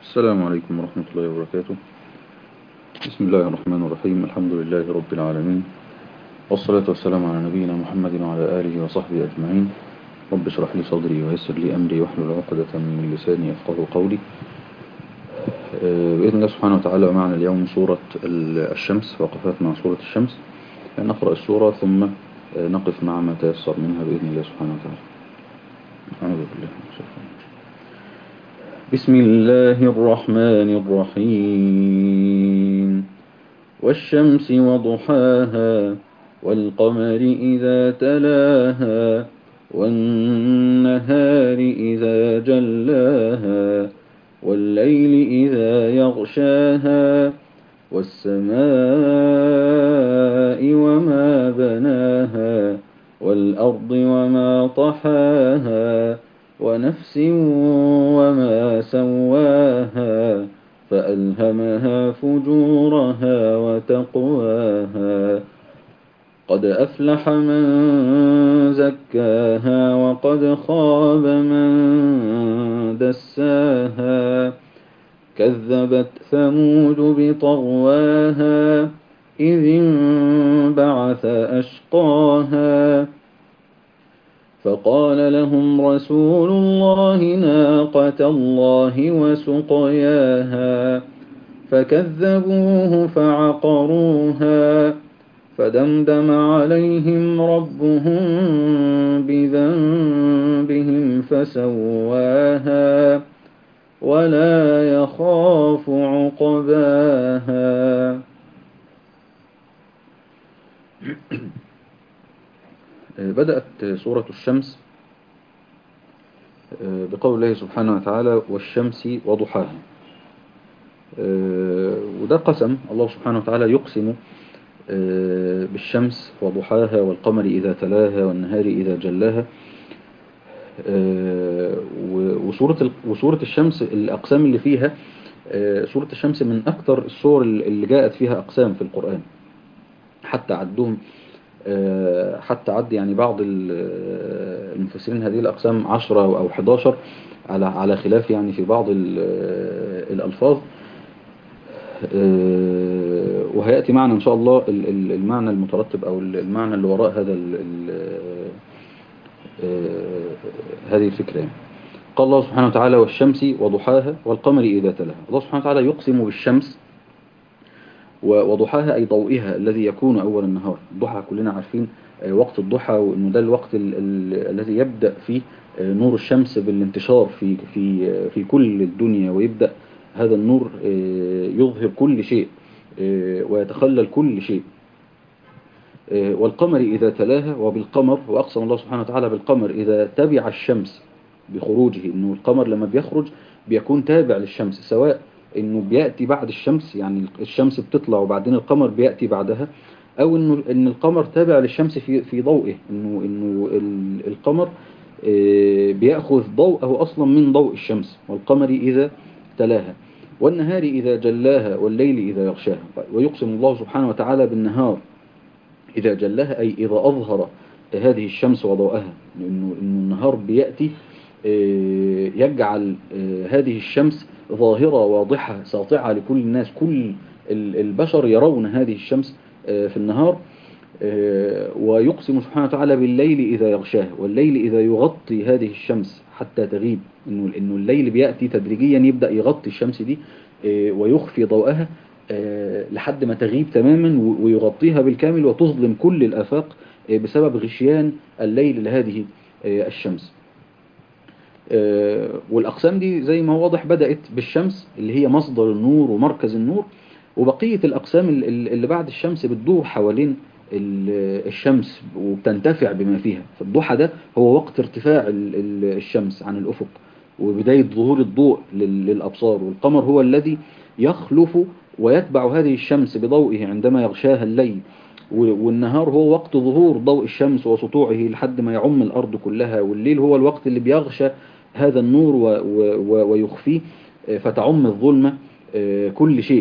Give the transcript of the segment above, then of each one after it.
السلام عليكم ورحمة الله وبركاته بسم الله الرحمن الرحيم الحمد لله رب العالمين والصلاة والسلام على نبينا محمد وعلى آله وصحبه أجمعين رب اشرح لي صدري ويسر لي أمري واحلل عقدة من لساني يفقه قولي بإذن الله سبحانه وتعالى ومعنا اليوم سورة الشمس وقفات مع سورة الشمس نقرأ السورة ثم نقف مع ما تيسر منها بإذن الله سبحانه وتعالى أعوذ بالله من الشيطان بسم الله الرحمن الرحيم والشمس وضحاها والقمر إذا تلاها والنهار إذا جلاها والليل إذا يغشاها والسماء وما بناها والأرض وما طحاها ونفس وما سواها فألهمها فجورها وتقواها قد أفلح من زكاها وقد خاب من دساها كذبت ثمود بطغواها إذ انبعث أشقاها فقال لهم رسول الله ناقة الله وسقياها فكذبوه فعقروها فدمدم عليهم ربهم بذنبهم فسواها ولا يخاف عقباها بدأت سورة الشمس بقول الله سبحانه وتعالى والشمس وضحاها وده قسم الله سبحانه وتعالى يقسم بالشمس وضحاها والقمر إذا تلاها والنهار إذا جلاها وسورة وسورة الشمس الأقسام اللي فيها سورة الشمس من أكثر السور اللي جاءت فيها أقسام في القرآن حتى عدهم حتى عد يعني بعض المفسرين هذه الأقسام 10 أو 11 على على خلاف يعني في بعض الألفاظ وهيأتي معنا إن شاء الله المعنى المترتب أو المعنى اللي وراء هذا هذه الفكرة يعني. قال الله سبحانه وتعالى والشمس وضحاها والقمر إذا تلاها الله سبحانه وتعالى يقسم بالشمس وضحاها أي ضوئها الذي يكون أول النهار الضحى كلنا عارفين وقت الضحى وأنه ده الوقت ال ال الذي يبدأ فيه نور الشمس بالانتشار في, في, في كل الدنيا ويبدأ هذا النور يظهر كل شيء ويتخلل كل شيء والقمر إذا تلاها وبالقمر وأقسم الله سبحانه وتعالى بالقمر إذا تبع الشمس بخروجه إنه القمر لما بيخرج بيكون تابع للشمس سواء إنه بيأتي بعد الشمس يعني الشمس بتطلع وبعدين القمر بيأتي بعدها أو إنه إن القمر تابع للشمس في في ضوئه إنه إنه القمر بيأخذ ضوءه أصلا من ضوء الشمس والقمر إذا تلاها والنهار إذا جلاها والليل إذا يغشاها ويقسم الله سبحانه وتعالى بالنهار إذا جلاها أي إذا أظهر هذه الشمس وضوءها إنه, إنه النهار بيأتي يجعل هذه الشمس ظاهرة واضحة ساطعة لكل الناس كل البشر يرون هذه الشمس في النهار ويقسم سبحانه وتعالى بالليل إذا يغشاها والليل إذا يغطي هذه الشمس حتى تغيب إنه, إنه الليل بيأتي تدريجيا يبدأ يغطي الشمس دي ويخفي ضوءها لحد ما تغيب تماما ويغطيها بالكامل وتظلم كل الآفاق بسبب غشيان الليل لهذه الشمس والأقسام دي زي ما هو واضح بدأت بالشمس اللي هي مصدر النور ومركز النور وبقية الأقسام اللي بعد الشمس بتدور حوالين الشمس وبتنتفع بما فيها فالضحى ده هو وقت ارتفاع الشمس عن الأفق وبداية ظهور الضوء للأبصار والقمر هو الذي يخلف ويتبع هذه الشمس بضوئه عندما يغشاها الليل والنهار هو وقت ظهور ضوء الشمس وسطوعه لحد ما يعم الأرض كلها والليل هو الوقت اللي بيغشى هذا النور ويخفيه فتعم الظلمة كل شيء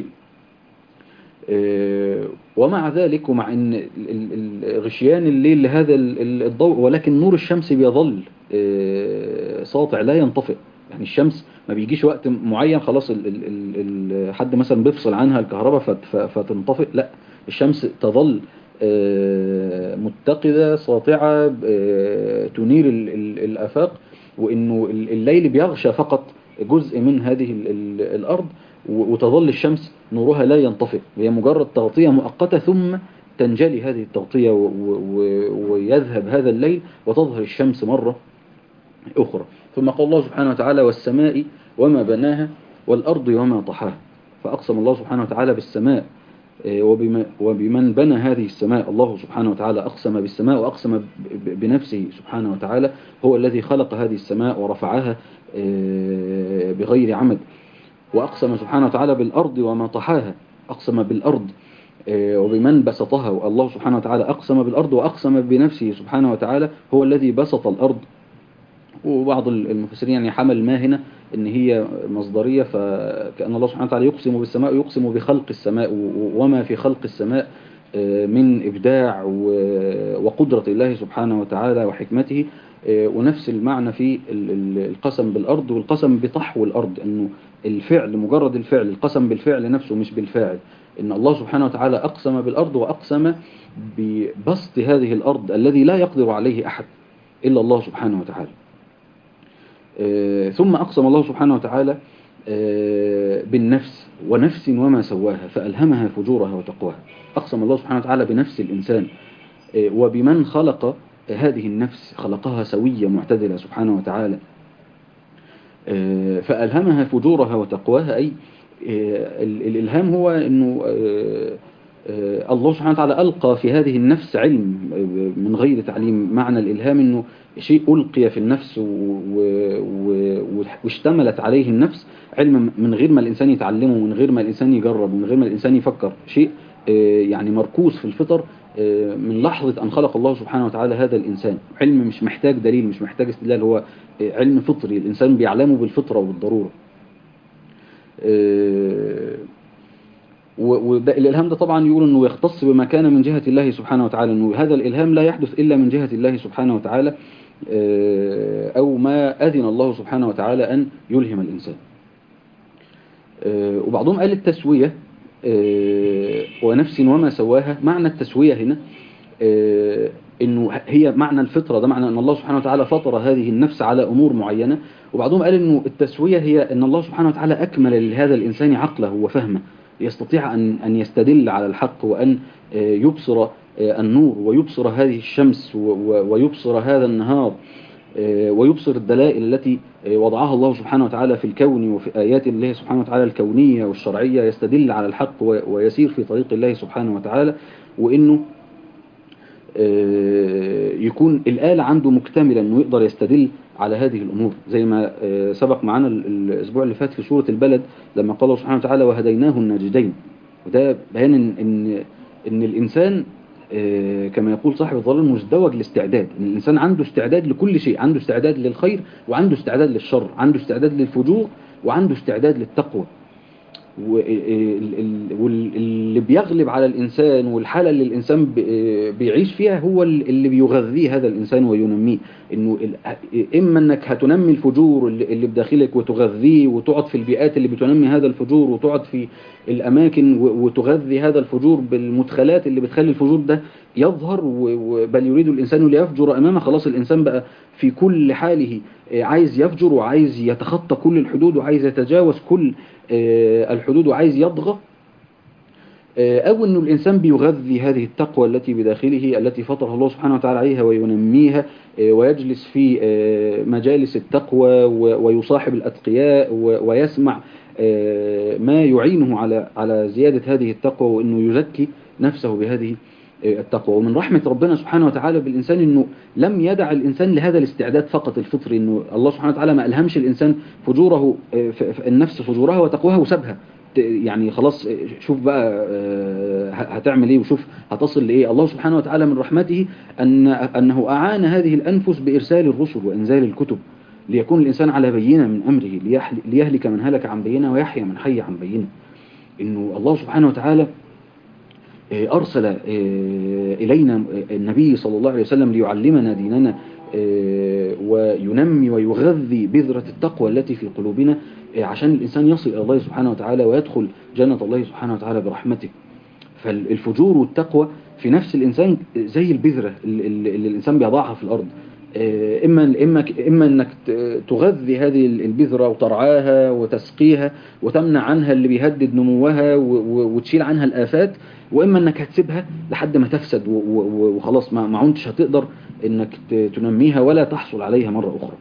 ومع ذلك ومع ان غشيان الليل لهذا الضوء ولكن نور الشمس بيظل ساطع لا ينطفئ يعني الشمس ما بيجيش وقت معين خلاص ال ال ال ال حد مثلا بيفصل عنها الكهرباء فت- ف- فتنطفئ لا الشمس تظل آه، متقدة ساطعة آه، تنير ال- ال- الآفاق وإنه ال- الليل بيغشى فقط جزء من هذه ال- ال- الأرض و- وتظل الشمس نورها لا ينطفئ هي مجرد تغطية مؤقتة ثم تنجلي هذه التغطية و- و- ويذهب هذا الليل وتظهر الشمس مرة أخرى ثم قال الله سبحانه وتعالى والسماء وما بناها والأرض وما طحاها فأقسم الله سبحانه وتعالى بالسماء آه، وبما وبمن بنى هذه السماء الله سبحانه وتعالى أقسم بالسماء وأقسم ب- ب- بنفسه سبحانه وتعالى هو الذي خلق هذه السماء ورفعها آه، بغير عمد وأقسم سبحانه وتعالى بالأرض وما طحاها أقسم بالأرض آه، وبمن بسطها الله سبحانه وتعالى أقسم بالأرض وأقسم بنفسه سبحانه وتعالى هو الذي بسط الأرض وبعض المفسرين يعني حمل ما هنا ان هي مصدريه فكان الله سبحانه وتعالى يقسم بالسماء ويقسم بخلق السماء و- وما في خلق السماء آه، من ابداع و- وقدره الله سبحانه وتعالى وحكمته آه، ونفس المعنى في ال- ال- القسم بالارض والقسم بطحو الارض انه الفعل مجرد الفعل القسم بالفعل نفسه مش بالفاعل ان الله سبحانه وتعالى اقسم بالارض واقسم ببسط هذه الارض الذي لا يقدر عليه احد الا الله سبحانه وتعالى آه، ثم أقسم الله سبحانه وتعالى آه، بالنفس ونفس وما سواها فألهمها فجورها وتقواها أقسم الله سبحانه وتعالى بنفس الإنسان آه، وبمن خلق هذه النفس خلقها سوية معتدلة سبحانه وتعالى آه، فألهمها فجورها وتقواها أي آه، ال- الإلهام هو أنه آه، آه، الله سبحانه وتعالى ألقى في هذه النفس علم آه، من غير تعليم معنى الإلهام أنه شيء ألقي في النفس و- و- و- واشتملت عليه النفس علم من غير ما الإنسان يتعلمه من غير ما الإنسان يجرب من غير ما الإنسان يفكر شيء آه، يعني مركوز في الفطر آه، من لحظة أن خلق الله سبحانه وتعالى هذا الإنسان علم مش محتاج دليل مش محتاج استدلال هو آه، علم فطري الإنسان بيعلمه بالفطرة وبالضرورة آه، وده الإلهام ده طبعا يقول أنه يختص بما كان من جهة الله سبحانه وتعالى أنه هذا الإلهام لا يحدث إلا من جهة الله سبحانه وتعالى آه، أو ما أذن الله سبحانه وتعالى أن يلهم الإنسان آه، وبعضهم قال التسوية آه، ونفس وما سواها معنى التسوية هنا آه، انه هي معنى الفطرة ده معنى ان الله سبحانه وتعالى فطر هذه النفس على امور معينة وبعضهم قال انه التسوية هي ان الله سبحانه وتعالى اكمل لهذا الانسان عقله وفهمه يستطيع ان ان يستدل على الحق وان آه، يبصر آه، النور ويبصر هذه الشمس و- و- ويبصر هذا النهار آه، ويبصر الدلائل التي آه، وضعها الله سبحانه وتعالى في الكون وفي آيات الله سبحانه وتعالى الكونية والشرعية يستدل على الحق و- ويسير في طريق الله سبحانه وتعالى وإنه آه، يكون الآلة عنده مكتملة أنه يقدر يستدل على هذه الأمور زي ما آه، سبق معنا ال- الأسبوع اللي فات في سورة البلد لما قال الله سبحانه وتعالى وهديناه الناجدين وده بيان إن, إن, إن الإنسان آه، كما يقول صاحب الظلال مزدوج الاستعداد إن الإنسان عنده استعداد لكل شيء عنده استعداد للخير وعنده استعداد للشر عنده استعداد للفجور وعنده استعداد للتقوى واللي بيغلب على الإنسان والحالة اللي الإنسان ب- بيعيش فيها هو اللي بيغذيه هذا الإنسان وينميه إنه ال- إما إنك هتنمي الفجور اللي اللي بداخلك وتغذيه وتقعد في البيئات اللي بتنمي هذا الفجور وتقعد في الأماكن و- وتغذي هذا الفجور بالمدخلات اللي بتخلي الفجور ده يظهر و- و- بل يريد الإنسان ليفجر أمامه خلاص الإنسان بقى في كل حاله آه، عايز يفجر وعايز يتخطى كل الحدود وعايز يتجاوز كل آه، الحدود وعايز يطغى آه، أو أنه الإنسان بيغذي هذه التقوى التي بداخله التي فطرها الله سبحانه وتعالى عليها وينميها آه، ويجلس في آه، مجالس التقوى و- ويصاحب الأتقياء و- ويسمع آه، ما يعينه على على زيادة هذه التقوى وأنه يزكي نفسه بهذه آه، التقوى ومن رحمة ربنا سبحانه وتعالى بالإنسان أنه لم يدع الإنسان لهذا الاستعداد فقط الفطري أنه الله سبحانه وتعالى ما ألهمش الإنسان فجوره آه، ف- ف- النفس فجورها وتقواها وسابها ت- يعني خلاص آه، شوف بقى آه، ه- هتعمل ايه وشوف هتصل لايه الله سبحانه وتعالى من رحمته ان انه اعان هذه الانفس بارسال الرسل وانزال الكتب ليكون الانسان على بينه من امره ليحل- ليهلك من هلك عن بينه ويحيى من حي عن بينه انه الله سبحانه وتعالى آه، أرسل آه، إلينا النبي صلى الله عليه وسلم ليعلمنا ديننا آه، وينمي ويغذي بذرة التقوى التي في قلوبنا آه، عشان الإنسان يصل إلى الله سبحانه وتعالى ويدخل جنة الله سبحانه وتعالى برحمته فالفجور والتقوى في نفس الإنسان زي البذرة اللي اللي الإنسان بيضعها في الأرض آه، إما إما إما إنك ت- تغذي هذه البذرة وترعاها وتسقيها وتمنع عنها اللي بيهدد نموها و- و- وتشيل عنها الآفات وإما إنك هتسيبها لحد ما تفسد و- و- وخلاص ما ما عدتش هتقدر إنك ت- تنميها ولا تحصل عليها مرة أخرى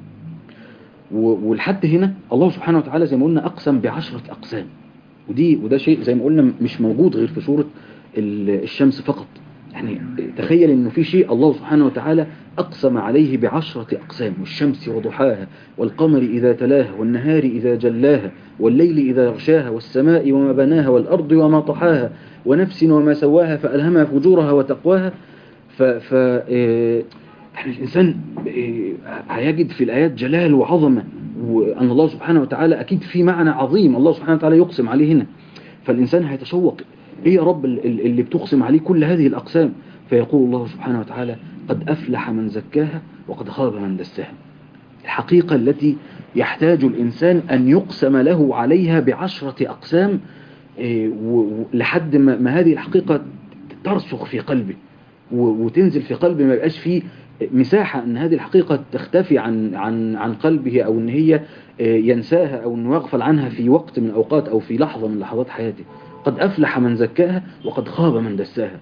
و- ولحد هنا الله سبحانه وتعالى زي ما قلنا أقسم بعشرة أقسام ودي وده شيء زي ما قلنا مش موجود غير في سورة ال- الشمس فقط يعني تخيل انه في شيء الله سبحانه وتعالى اقسم عليه بعشرة اقسام والشمس وضحاها والقمر اذا تلاها والنهار اذا جلاها والليل اذا يغشاها والسماء وما بناها والارض وما طحاها ونفس وما سواها فالهمها فجورها وتقواها ف, ف آه، يعني الانسان آه، هيجد في الايات جلال وعظمه وان الله سبحانه وتعالى اكيد في معنى عظيم الله سبحانه وتعالى يقسم عليه هنا فالإنسان هيتشوق إيه يا رب ال- ال- اللي بتقسم عليه كل هذه الأقسام فيقول الله سبحانه وتعالى قد أفلح من زكاها وقد خاب من دساها الحقيقة التي يحتاج الإنسان أن يقسم له عليها بعشرة أقسام إيه، و- و- لحد ما ما هذه الحقيقة ترسخ في قلبه و- وتنزل في قلبه ما يبقاش فيه مساحة ان هذه الحقيقة تختفي عن عن عن قلبه او ان هي آه، ينساها او انه يغفل عنها في وقت من الاوقات او في لحظة من لحظات حياته قد افلح من زكاها وقد خاب من دساها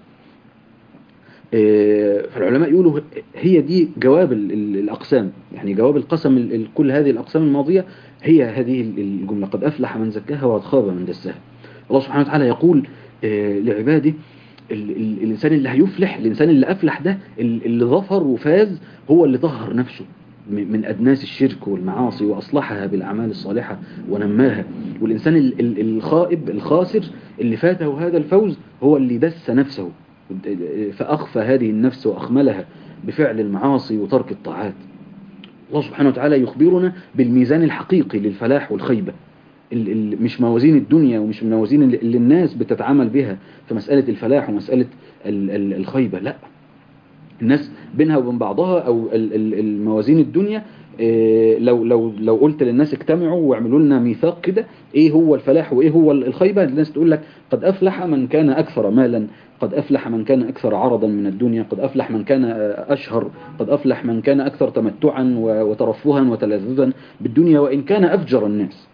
آه، فالعلماء يقولوا هي دي جواب ال- ال- الأقسام يعني جواب القسم ال- ال- كل هذه الأقسام الماضية هي هذه ال- الجملة قد أفلح من زكاها وقد خاب من دساها الله سبحانه وتعالى يقول آه، لعباده ال- ال- الإنسان اللي هيفلح الإنسان اللي أفلح ده ال- اللي ظفر وفاز هو اللي طهر نفسه م- من أدناس الشرك والمعاصي وأصلحها بالأعمال الصالحة ونماها والإنسان ال- ال- الخائب الخاسر اللي فاته هذا الفوز هو اللي دس نفسه فأخفى هذه النفس وأخملها بفعل المعاصي وترك الطاعات الله سبحانه وتعالى يخبرنا بالميزان الحقيقي للفلاح والخيبة ال- ال- مش موازين الدنيا ومش موازين اللي اللي الناس بتتعامل بها في مسألة الفلاح ومسألة ال- ال- الخيبة لا الناس بينها وبين بعضها او ال- ال- الموازين الدنيا إيه، لو لو لو قلت للناس اجتمعوا واعملوا لنا ميثاق كده ايه هو الفلاح وايه هو الخيبه الناس تقول لك قد افلح من كان اكثر مالا قد افلح من كان اكثر عرضا من الدنيا قد افلح من كان آه، اشهر قد افلح من كان اكثر تمتعا و- وترفها وتلذذا بالدنيا وان كان افجر الناس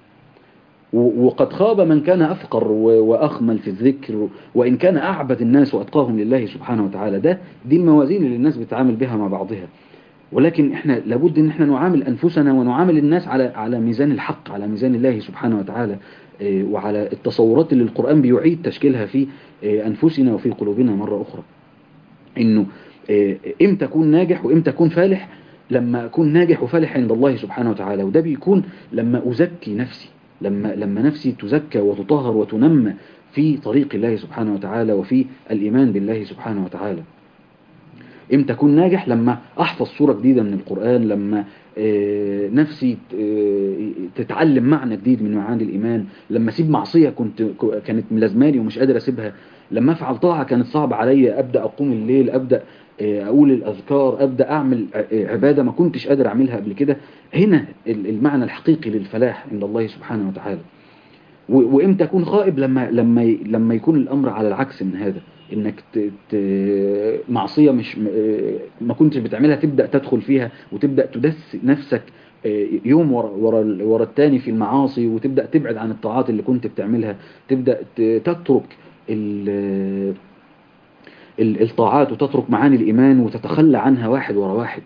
و- وقد خاب من كان أفقر و- وأخمل في الذكر وإن كان أعبد الناس وأتقاهم لله سبحانه وتعالى ده دي الموازين اللي الناس بتعامل بها مع بعضها ولكن احنا لابد ان احنا نعامل انفسنا ونعامل الناس على على ميزان الحق على ميزان الله سبحانه وتعالى آه، وعلى التصورات اللي القرآن بيعيد تشكيلها في آه، انفسنا وفي قلوبنا مرة اخرى انه آه، امتى اكون ناجح وامتى اكون فالح لما اكون ناجح وفالح عند الله سبحانه وتعالى وده بيكون لما ازكي نفسي لما لما نفسي تزكى وتطهر وتنمى في طريق الله سبحانه وتعالى وفي الايمان بالله سبحانه وتعالى امتى اكون ناجح لما احفظ سوره جديده من القران لما آه، نفسي آه، تتعلم معنى جديد من معاني الايمان لما اسيب معصيه كنت كانت ملازماني ومش قادر اسيبها لما افعل طاعه كانت صعبه عليا ابدا اقوم الليل ابدا آه، اقول الاذكار ابدا اعمل ع- عباده ما كنتش قادر اعملها قبل كده هنا ال- المعنى الحقيقي للفلاح عند الله سبحانه وتعالى و- وامتى اكون خائب لما لما ي- لما يكون الامر على العكس من هذا انك ت... ت... معصيه مش م- آه، ما كنتش بتعملها تبدا تدخل فيها وتبدا تدس نفسك آه، يوم ورا ورا ال- ورا التاني في المعاصي وتبدا تبعد عن الطاعات اللي كنت بتعملها تبدا ت- تترك ال... ال- الطاعات وتترك معاني الايمان وتتخلى عنها واحد ورا واحد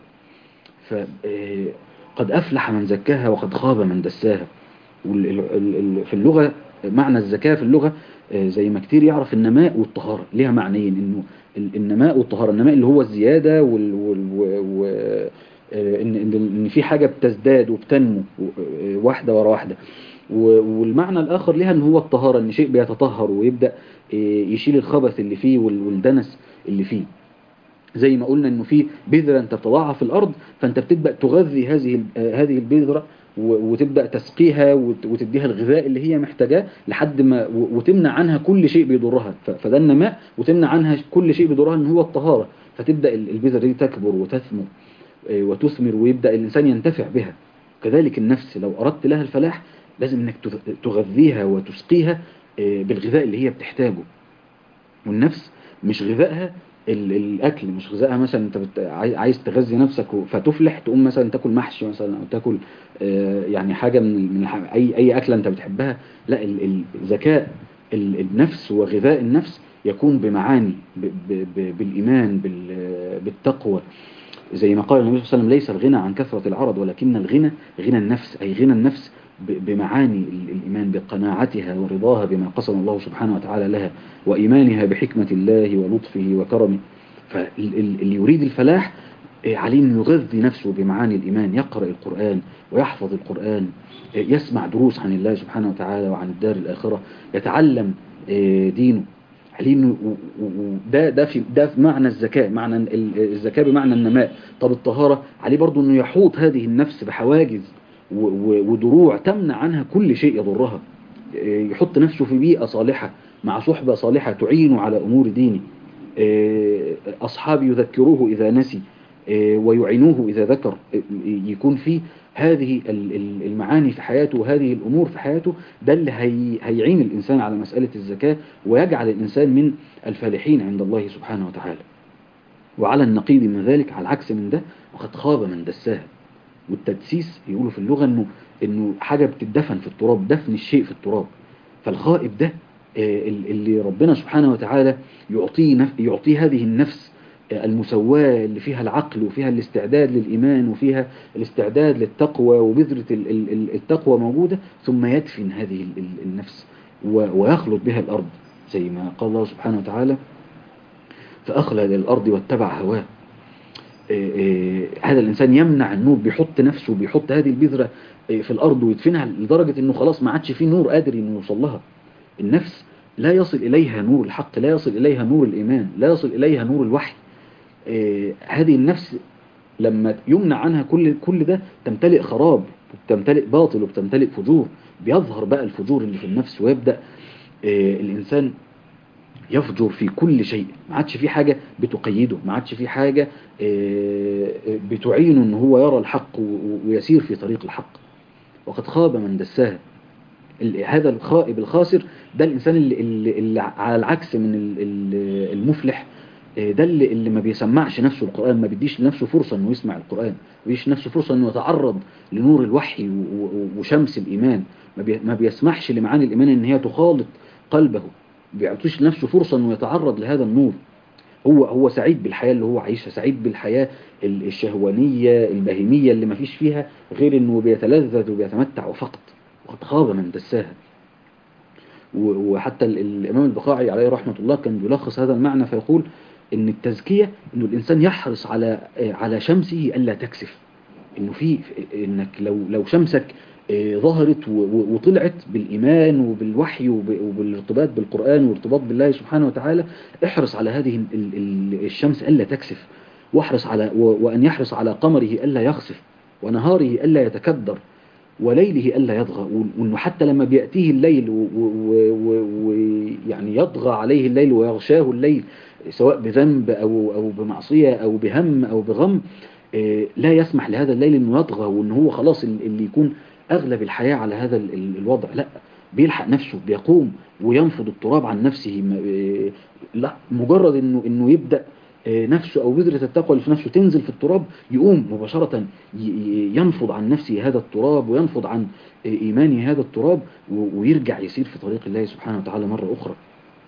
فقد افلح من زكاها وقد خاب من دساها وال- ال- ال- ال- في اللغة معنى الزكاة في اللغة آه، زي ما كتير يعرف النماء والطهارة ليها معنيين انه ال- النماء والطهارة النماء اللي هو الزيادة وال وال و- و- آه، ان ان إن في حاجة بتزداد وبتنمو و- آه، واحدة ورا واحدة و- والمعنى الآخر ليها ان هو الطهارة ان شيء بيتطهر ويبدأ آه، يشيل الخبث اللي فيه وال- والدنس اللي فيه زي ما قلنا انه في بذره انت بتضعها في الارض فانت بتبدا تغذي هذه ال- آه، هذه البذره و- وتبدا تسقيها وت- وتديها الغذاء اللي هي محتاجاه لحد ما و- وتمنع عنها كل شيء بيضرها ف- فده النماء وتمنع عنها كل شيء بيضرها ان هو الطهاره فتبدا ال- البذره دي تكبر وتثمر آه، وتثمر ويبدأ الإنسان ينتفع بها كذلك النفس لو أردت لها الفلاح لازم انك تغ- تغذيها وتسقيها آه، بالغذاء اللي هي بتحتاجه والنفس مش غذائها ال- الاكل مش غذائها مثلا انت بت... عاي- عايز تغذي نفسك و- فتفلح تقوم مثلا تاكل محشي مثلا او تاكل آه، يعني حاجه من من الح- اي اي اكله انت بتحبها لا ال- ال- الذكاء ال- النفس وغذاء النفس يكون بمعاني ب... ب... ب... بالايمان بال... بالتقوى زي ما قال النبي صلى الله عليه وسلم ليس الغنى عن كثرة العرض ولكن الغنى غنى النفس أي غنى النفس ب- بمعاني ال- الإيمان بقناعتها ورضاها بما قسم الله سبحانه وتعالى لها وإيمانها بحكمة الله ولطفه وكرمه فاللي يريد الفلاح آه، عليه أن يغذي نفسه بمعاني الإيمان يقرأ القرآن ويحفظ القرآن آه، يسمع دروس عن الله سبحانه وتعالى وعن الدار الآخرة يتعلم آه، دينه عليه انه و- و- و- ده ده في ده في معنى الزكاة معنى ال- الزكاة بمعنى النماء طب الطهارة عليه برضو انه يحوط هذه النفس بحواجز و- و- ودروع تمنع عنها كل شيء يضرها إيه، يحط نفسه في بيئة صالحة مع صحبة صالحة تعينه على أمور دينه إيه، أصحاب يذكروه إذا نسي إيه، ويعينوه إذا ذكر إيه، يكون فيه هذه ال- ال- المعاني في حياته وهذه الأمور في حياته ده اللي هي هيعين الإنسان على مسألة الزكاة ويجعل الإنسان من الفالحين عند الله سبحانه وتعالى وعلى النقيض من ذلك على العكس من ده وقد خاب من دساها والتدسيس يقولوا في اللغة انه انه حاجة بتدفن في التراب دفن الشيء في التراب فالخائب ده آه، ال- اللي ربنا سبحانه وتعالى يعطيه نف... يعطيه هذه النفس آه، المسواة اللي فيها العقل وفيها الاستعداد للإيمان وفيها الاستعداد للتقوى وبذرة ال- ال- ال- التقوى موجودة ثم يدفن هذه ال- ال- النفس و- ويخلط بها الأرض زي ما قال الله سبحانه وتعالى فأخلد الأرض واتبع هواه إيه إيه هذا الإنسان يمنع النور بيحط نفسه بيحط هذه البذرة إيه في الأرض ويدفنها لدرجة أنه خلاص ما عادش فيه نور قادر أنه يوصل لها النفس لا يصل إليها نور الحق لا يصل إليها نور الإيمان لا يصل إليها نور الوحي إيه هذه النفس لما يمنع عنها كل كل ده تمتلئ خراب وبتمتلئ باطل وبتمتلئ فجور بيظهر بقى الفجور اللي في النفس ويبدأ إيه الإنسان يفجر في كل شيء ما عادش في حاجة بتقيده ما عادش في حاجة آه، آه، بتعينه ان هو يرى الحق و- و- ويسير في طريق الحق وقد خاب من دساها ال- هذا الخائب الخاسر ده الإنسان اللي, اللي, اللي على العكس من ال- ال- المفلح آه، ده اللي, اللي ما بيسمعش نفسه القرآن ما بيديش لنفسه فرصة انه يسمع القرآن ما بيديش لنفسه فرصة انه يتعرض لنور الوحي و- و- وشمس الإيمان ما بي- ما بيسمحش لمعاني الإيمان ان هي تخالط قلبه بيعطيش لنفسه فرصة انه يتعرض لهذا النور هو هو سعيد بالحياة اللي هو عايشها سعيد بالحياة ال- الشهوانية البهيمية اللي ما فيش فيها غير انه بيتلذذ وبيتمتع فقط وقد خاب من دساها و- وحتى ال- الامام البقاعي عليه رحمة الله كان بيلخص هذا المعنى فيقول ان التزكية انه الانسان يحرص على على شمسه الا تكسف انه في انك لو لو شمسك آه، ظهرت و- و- وطلعت بالإيمان وبالوحي وب- وبالارتباط بالقرآن والارتباط بالله سبحانه وتعالى احرص على هذه ال- ال- الشمس ألا تكسف واحرص على و- وأن يحرص على قمره ألا يخسف ونهاره ألا يتكدر وليله ألا يطغى وأنه حتى لما بيأتيه الليل ويعني يطغى عليه الليل ويغشاه الليل سواء بذنب أو, أو بمعصية أو بهم أو بغم آه، لا يسمح لهذا الليل انه يطغى وان هو خلاص ال- اللي يكون اغلب الحياة على هذا ال- ال- الوضع لا بيلحق نفسه بيقوم وينفض التراب عن نفسه ما- آه، لا مجرد انه انه يبدأ آه، نفسه او بذرة التقوى اللي في نفسه تنزل في التراب يقوم مباشرة ي- ي- ينفض عن نفسه هذا التراب وينفض عن آه، ايمانه هذا التراب و- ويرجع يسير في طريق الله سبحانه وتعالى مرة اخرى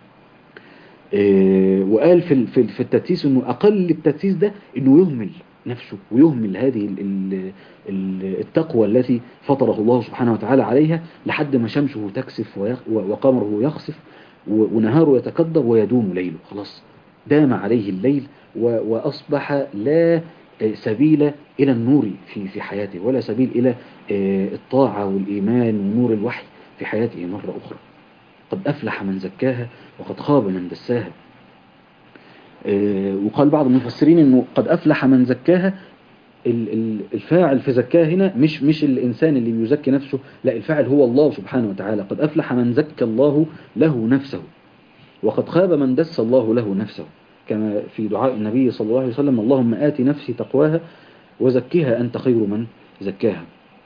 آه، وقال في ال- في ال- في التدسيس انه اقل التدسيس ده انه يهمل نفسه ويهمل هذه ال- ال- ال- التقوى التي فطره الله سبحانه وتعالى عليها لحد ما شمسه تكسف ويخ- وقمره يخسف و- ونهاره يتكدر ويدوم ليله خلاص دام عليه الليل و- وأصبح لا آه، سبيل إلى النور في في حياته ولا سبيل إلى آه، الطاعة والإيمان ونور الوحي في حياته مرة أخرى قد أفلح من زكاها وقد خاب من دساها آه، وقال بعض المفسرين انه قد افلح من زكاها ال- ال- الفاعل في زكاها هنا مش مش الانسان اللي بيزكي نفسه لا الفاعل هو الله سبحانه وتعالى قد افلح من زكى الله له نفسه وقد خاب من دس الله له نفسه كما في دعاء النبي صلى الله عليه وسلم اللهم آت نفسي تقواها وزكها أنت خير من زكاها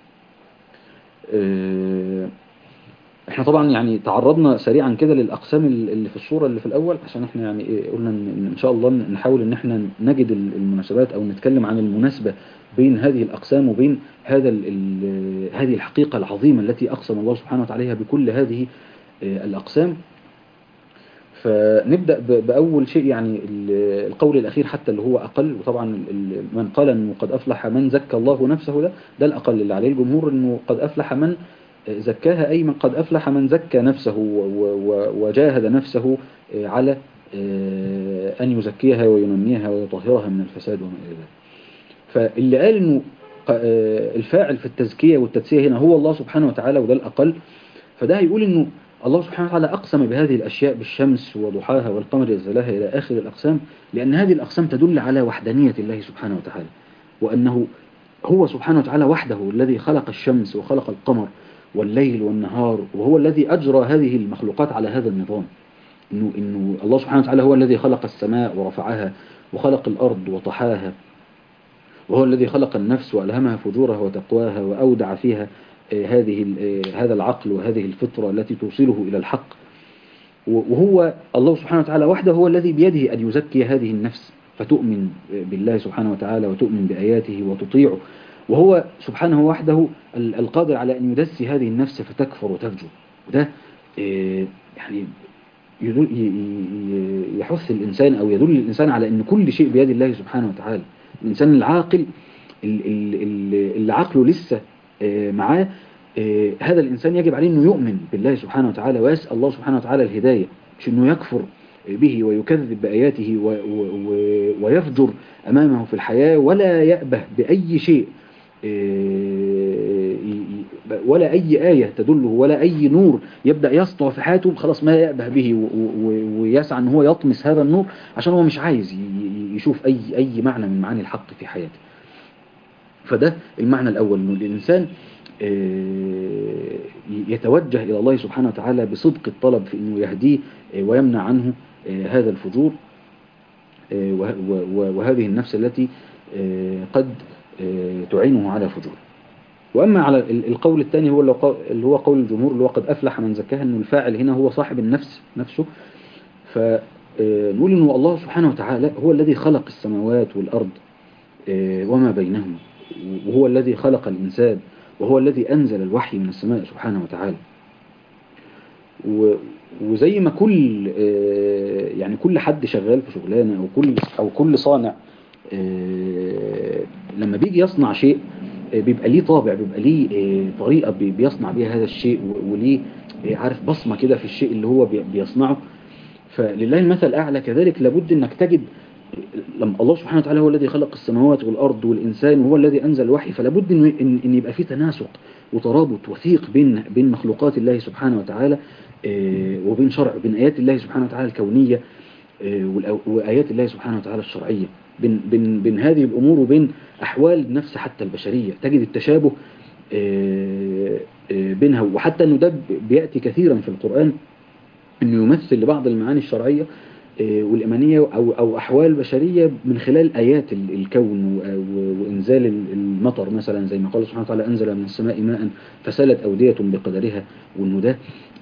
آه، احنا طبعا يعني تعرضنا سريعا كده للأقسام اللي في الصورة اللي في الأول عشان احنا يعني إيه قلنا إن إن شاء الله نحاول ان احنا نجد المناسبات أو نتكلم عن المناسبة بين هذه الأقسام وبين هذا ال ال هذه الحقيقة العظيمة التي أقسم الله سبحانه وتعالى عليها بكل هذه آه، الأقسام فنبدأ ب- بأول شيء يعني ال- القول الأخير حتى اللي هو أقل وطبعا ال- من قال أنه قد أفلح من زكى الله نفسه ده ده الأقل اللي عليه الجمهور أنه قد أفلح من زكاها أي من قد أفلح من زكى نفسه و- و- وجاهد نفسه على أن يزكيها وينميها ويطهرها من الفساد وما إلى ذلك فاللي قال أنه ق- الفاعل في التزكية والتدسية هنا هو الله سبحانه وتعالى وده الأقل فده هيقول أنه الله سبحانه وتعالى أقسم بهذه الأشياء بالشمس وضحاها والقمر إذا تلاها إلى آخر الأقسام لأن هذه الأقسام تدل على وحدانية الله سبحانه وتعالى وأنه هو سبحانه وتعالى وحده الذي خلق الشمس وخلق القمر والليل والنهار وهو الذي أجرى هذه المخلوقات على هذا النظام إنه, إنه الله سبحانه وتعالى هو الذي خلق السماء ورفعها وخلق الأرض وطحاها وهو الذي خلق النفس وألهمها فجورها وتقواها وأودع فيها آه، هذه ال- آه، هذا العقل وهذه الفطرة التي توصله إلى الحق وهو الله سبحانه وتعالى وحده هو الذي بيده أن يزكي هذه النفس فتؤمن بالله سبحانه وتعالى وتؤمن بآياته وتطيعه وهو سبحانه وحده ال- القادر على أن يدسي هذه النفس فتكفر وتفجر وده آه، يعني يدل ي- ي- يحث الإنسان أو يدل الإنسان على أن كل شيء بيد الله سبحانه وتعالى الإنسان العاقل ال- ال- ال- اللي عقله لسه آه، معاه آه، هذا الإنسان يجب عليه أنه يؤمن بالله سبحانه وتعالى ويسأل الله سبحانه وتعالى الهداية مش أنه يكفر به ويكذب بآياته و- و- و- ويفجر أمامه في الحياة ولا يأبه بأي شيء آه، ي- ي- ولا أي آية تدله ولا أي نور يبدأ يسطع في حياته خلاص ما يأبه به و- و- ويسعى أن هو يطمس هذا النور عشان هو مش عايز ي- ي- يشوف أي أي معنى من معاني الحق في حياته فده المعنى الأول أنه الإنسان آه، يتوجه إلى الله سبحانه وتعالى بصدق الطلب في أنه يهديه آه، ويمنع عنه آه، هذا الفجور آه، وه- و- وهذه النفس التي آه، قد آه، تعينه على فجور وأما على ال- القول الثاني هو اللي هو- اللي هو قول الجمهور اللي هو قد أفلح من زكاها أنه الفاعل هنا هو صاحب النفس نفسه فنقول أنه الله سبحانه وتعالى هو الذي خلق السماوات والأرض آه، وما بينهما وهو الذي خلق الإنسان وهو الذي أنزل الوحي من السماء سبحانه وتعالى و- وزي ما كل آه، يعني كل حد شغال في شغلانة أو كل أو كل صانع آه، لما بيجي يصنع شيء آه، بيبقى ليه طابع بيبقى ليه آه، طريقة بي- بيصنع بيها هذا الشيء و- وليه آه، عارف بصمة كده في الشيء اللي هو بي- بيصنعه فلله المثل الأعلى كذلك لابد أنك تجد لما الله سبحانه وتعالى هو الذي خلق السماوات والأرض والإنسان وهو الذي أنزل الوحي فلابد إن, إن, إن يبقى في تناسق وترابط وثيق بين بين مخلوقات الله سبحانه وتعالى آه، وبين شرع بين آيات الله سبحانه وتعالى الكونية آه، والأو- وآيات الله سبحانه وتعالى الشرعية بين, بين, بين هذه الأمور وبين أحوال النفس حتى البشرية تجد التشابه آه، آه، بينها وحتى أنه ده بيأتي كثيرا في القرآن أنه يمثل لبعض المعاني الشرعية آه، والإيمانية أو, أو أحوال بشرية من خلال آيات ال- الكون و- و- وإنزال ال- المطر مثلا زي ما قال سبحانه وتعالى أنزل من السماء ماء فسالت أودية بقدرها وأنه ده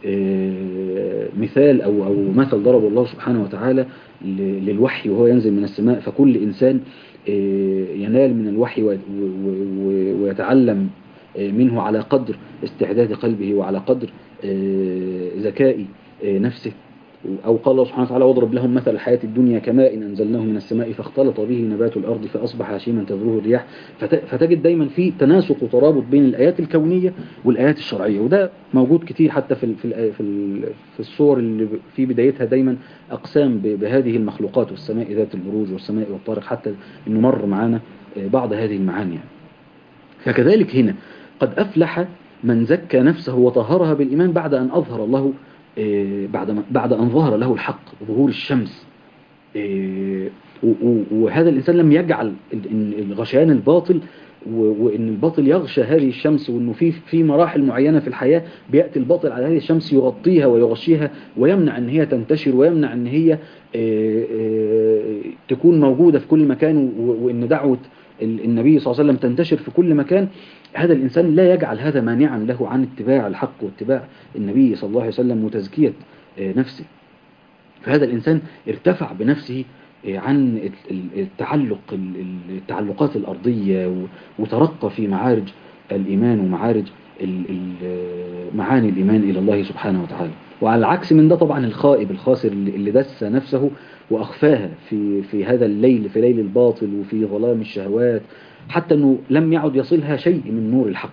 آه، مثال أو, أو مثل ضربه الله سبحانه وتعالى ل- للوحي وهو ينزل من السماء فكل إنسان آه، ينال من الوحي و- و- و- ويتعلم آه، منه على قدر استعداد قلبه وعلى قدر آه، ذكاء آه، نفسه أو قال الله سبحانه وتعالى واضرب لهم مثل الحياة الدنيا كماء أنزلناه من السماء فاختلط به نبات الأرض فأصبح هشيما تذروه الرياح فت- فتجد دايما في تناسق وترابط بين الآيات الكونية والآيات الشرعية وده موجود كتير حتى في ال- في ال- في ال- في الصور اللي ب- في بدايتها دايما أقسام ب- بهذه المخلوقات والسماء ذات البروج والسماء والطارق حتى إنه مر معانا آه، بعض هذه المعاني يعني. فكذلك هنا قد أفلح من زكى نفسه وطهرها بالإيمان بعد أن أظهر الله آه، بعد ما- بعد أن ظهر له الحق ظهور الشمس آه، و- و- وهذا الإنسان لم يجعل ال- إن الغشيان الباطل و- وإن الباطل يغشى هذه الشمس وإنه في في مراحل معينة في الحياة بيأتي الباطل على هذه الشمس يغطيها ويغشيها ويمنع إن هي تنتشر ويمنع إن هي آه، آه، تكون موجودة في كل مكان و- وإن دعوة ال- النبي صلى الله عليه وسلم تنتشر في كل مكان هذا الإنسان لا يجعل هذا مانعا له عن اتباع الحق واتباع النبي صلى الله عليه وسلم وتزكية آه، نفسه فهذا الإنسان ارتفع بنفسه آه، عن ال- ال- التعلق ال- ال- التعلقات الأرضية و- وترقى في معارج الإيمان ومعارج ال- ال- معاني الإيمان إلى الله سبحانه وتعالى وعلى العكس من ده طبعا الخائب الخاسر اللي اللي دس نفسه وأخفاها في في هذا الليل في ليل الباطل وفي ظلام الشهوات حتى أنه لم يعد يصلها شيء من نور الحق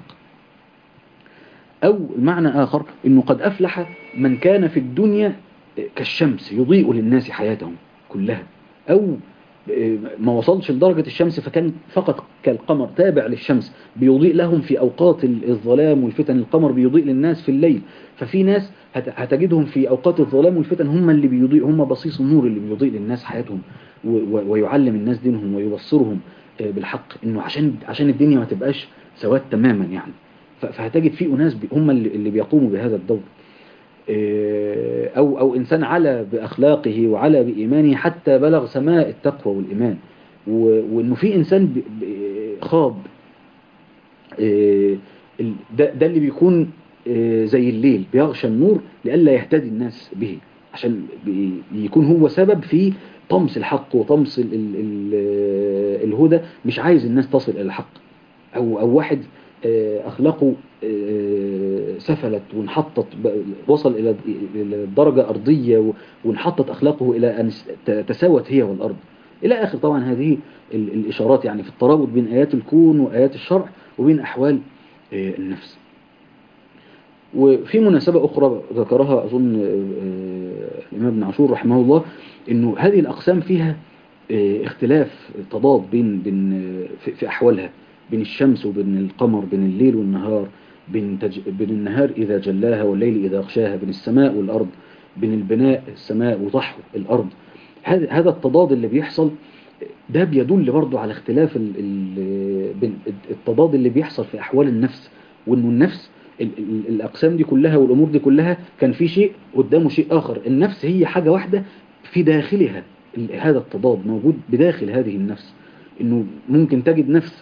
أو معنى آخر أنه قد أفلح من كان في الدنيا كالشمس يضيء للناس حياتهم كلها أو ما وصلش لدرجة الشمس فكان فقط كالقمر تابع للشمس بيضيء لهم في أوقات الظلام والفتن القمر بيضيء للناس في الليل ففي ناس هت- هتجدهم في أوقات الظلام والفتن هم اللي بيضيء هم بصيص النور اللي بيضيء للناس حياتهم و- و- ويعلم الناس دينهم ويبصرهم آه، بالحق انه عشان عشان الدنيا ما تبقاش سواد تماما يعني ف- فهتجد في اناس بي- هم اللي اللي بيقوموا بهذا الدور آه، او او انسان علا باخلاقه وعلا بايمانه حتى بلغ سماء التقوى والايمان و- وانه في انسان ب- ب- خاض آه، ال- ده, ده اللي بيكون آه، زي الليل بيغشى النور لئلا يهتدي الناس به عشان بي- يكون هو سبب في طمس الحق وطمس ال ال ال الهدى مش عايز الناس تصل الى الحق او او واحد آه، اخلاقه آه، سفلت وانحطت ب- وصل الى إلى درجه ارضيه و- وانحطت اخلاقه الى ان س- ت- تساوت هي والارض الى اخر طبعا هذه ال- الاشارات يعني في الترابط بين ايات الكون وايات الشرع وبين احوال آه، النفس وفي مناسبة أخرى ذكرها أظن آه، الإمام ابن عاشور رحمه الله إنه هذه الأقسام فيها آه، اختلاف تضاد بين بين آه، في- في أحوالها بين الشمس وبين القمر بين الليل والنهار بين تج... بين النهار إذا جلاها والليل إذا غشاها بين السماء والأرض بين البناء السماء وضحو الأرض هذا هذا التضاد اللي بيحصل ده بيدل برضه على اختلاف ال... ال... بين التضاد اللي بيحصل في أحوال النفس وإنه النفس ال... ال... الأقسام دي كلها والأمور دي كلها كان في شيء قدامه شيء آخر النفس هي حاجة واحدة في داخلها ال- هذا التضاد موجود بداخل هذه النفس إنه ممكن تجد نفس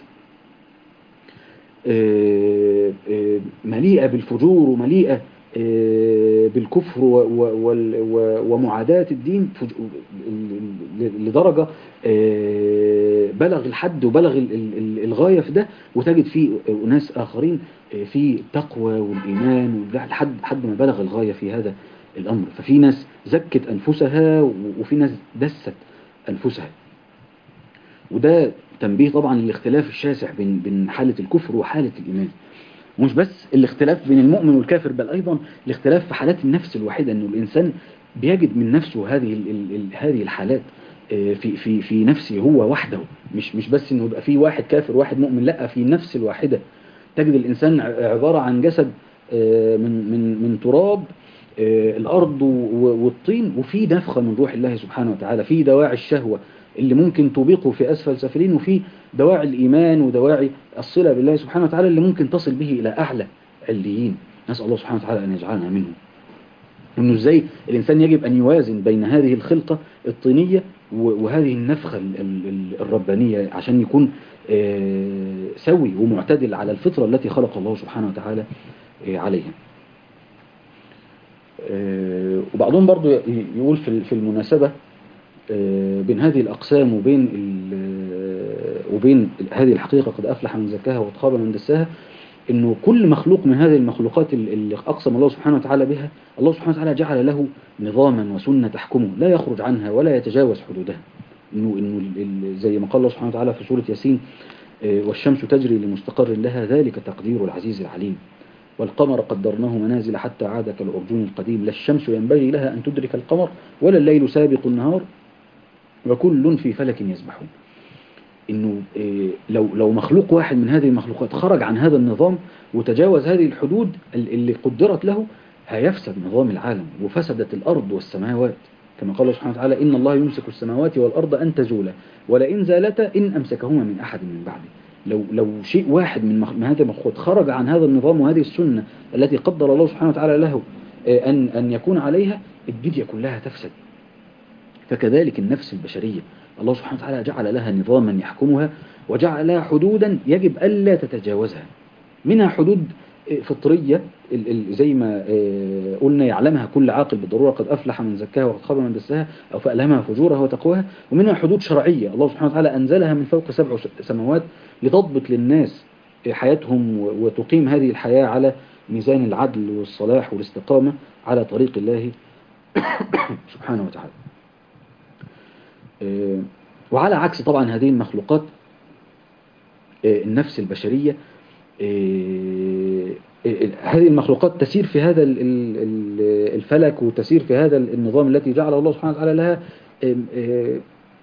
آه، آه، مليئة بالفجور ومليئة آه، بالكفر و- و- وال- و- ومعاداة الدين فج- ل- لدرجة آه، بلغ الحد وبلغ ال- ال- ال- الغاية في ده وتجد فيه أناس آخرين آه، في التقوى والإيمان والبتاع لحد حد ما بلغ الغاية في هذا الأمر ففي ناس زكت أنفسها و- وفي ناس دست أنفسها وده تنبيه طبعا للاختلاف الشاسع بين بين حالة الكفر وحالة الإيمان مش بس الاختلاف بين المؤمن والكافر بل أيضا الاختلاف في حالات النفس الواحدة أنه الإنسان بيجد من نفسه هذه ال ال ال هذه الحالات آه، في في في نفسه هو وحده مش مش بس انه يبقى في واحد كافر واحد مؤمن لا في نفس الواحدة تجد الإنسان ع- عبارة عن جسد آه، من من من تراب آه، الأرض و- والطين وفي نفخة من روح الله سبحانه وتعالى في دواعي الشهوة اللي ممكن توبقه في أسفل سافلين وفي دواعي الإيمان ودواعي الصلة بالله سبحانه وتعالى اللي ممكن تصل به إلى أعلى عليين نسأل الله سبحانه وتعالى أن يجعلنا منهم انه ازاي الانسان يجب ان يوازن بين هذه الخلقة الطينية و- وهذه النفخة ال- ال- ال- الربانية عشان يكون آه، سوي ومعتدل على الفطرة التي خلق الله سبحانه وتعالى آه، عليها آه، وبعضهم برضو ي- يقول في في المناسبة آه، بين هذه الأقسام وبين ال- وبين هذه الحقيقة قد أفلح من زكاها وقد خاب من دساها انه كل مخلوق من هذه المخلوقات ال- اللي اقسم الله سبحانه وتعالى بها الله سبحانه وتعالى جعل له نظاما وسنة تحكمه لا يخرج عنها ولا يتجاوز حدودها انه انه ال- ال- زي ما قال الله سبحانه وتعالى في سورة ياسين آه، والشمس تجري لمستقر لها ذلك تقدير العزيز العليم والقمر قدرناه منازل حتى عاد كالأرجون القديم لا الشمس ينبغي لها أن تدرك القمر ولا الليل سابق النهار وكل في فلك يسبحون انه إيه، لو لو مخلوق واحد من هذه المخلوقات خرج عن هذا النظام وتجاوز هذه الحدود ال- اللي قدرت له هيفسد نظام العالم وفسدت الارض والسماوات كما قال الله سبحانه وتعالى ان الله يمسك السماوات والارض ان تزولا ولئن زالتا ان امسكهما من احد من بعده لو لو شيء واحد من, مخ... من هذه المخلوقات خرج عن هذا النظام وهذه السنه التي قدر الله سبحانه وتعالى له آه، ان ان يكون عليها الدنيا كلها تفسد فكذلك النفس البشرية الله سبحانه وتعالى جعل لها نظاما يحكمها وجعل لها حدودا يجب ألا تتجاوزها منها حدود فطرية ال- ال- زي ما آه، قلنا يعلمها كل عاقل بالضرورة قد أفلح من زكاها وقد خاب من دساها أو فألهمها فجورها وتقواها ومنها حدود شرعية الله سبحانه وتعالى أنزلها من فوق سبع سماوات لتضبط للناس حياتهم و- وتقيم هذه الحياة على ميزان العدل والصلاح والاستقامة على طريق الله سبحانه وتعالى آه، وعلى عكس طبعا هذه المخلوقات آه، النفس البشرية آه، آه، هذه المخلوقات تسير في هذا ال- ال- ال- الفلك وتسير في هذا النظام التي جعله الله سبحانه وتعالى لها آه، آه،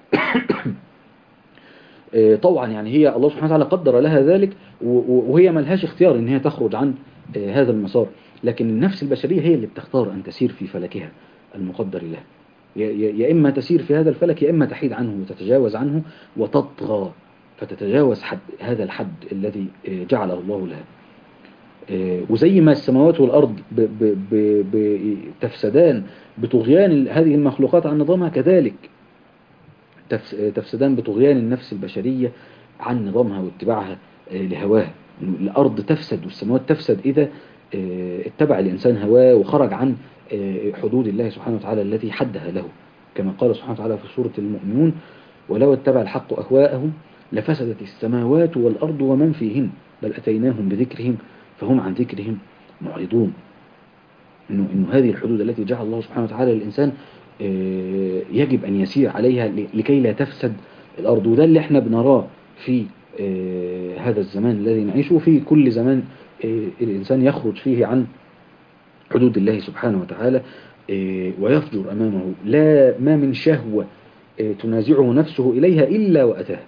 آه، طوعا يعني هي الله سبحانه وتعالى قدر لها ذلك و- و- وهي ملهاش اختيار ان هي تخرج عن آه، هذا المسار لكن النفس البشرية هي اللي بتختار ان تسير في فلكها المقدر لها يا- يا يا إما تسير في هذا الفلك يا إما تحيد عنه وتتجاوز عنه وتطغى فتتجاوز حد هذا الحد الذي آه، جعله الله لها آه، وزي ما السماوات والأرض ب- ب- ب- ب- تفسدان بطغيان ال- هذه المخلوقات عن نظامها كذلك تفس- آه، تفسدان بطغيان النفس البشرية عن نظامها واتباعها آه، لهواها إنه الأرض تفسد والسماوات تفسد إذا آه، اتبع الإنسان هواه وخرج عن آه، حدود الله سبحانه وتعالى التي حدها له كما قال سبحانه وتعالى في سورة المؤمنون ولو اتبع الحق أهواءهم لفسدت السماوات والأرض ومن فيهن بل أتيناهم بذكرهم فهم عن ذكرهم معرضون إنه, إنه هذه الحدود التي جعل الله سبحانه وتعالى للإنسان آه، يجب أن يسير عليها ل- لكي لا تفسد الأرض وده اللي احنا بنراه في آه، هذا الزمان الذي نعيشه في كل زمان آه، الإنسان يخرج فيه عن حدود الله سبحانه وتعالى آه، ويفجر أمامه لا ما من شهوة آه، تنازعه نفسه إليها إلا وأتاها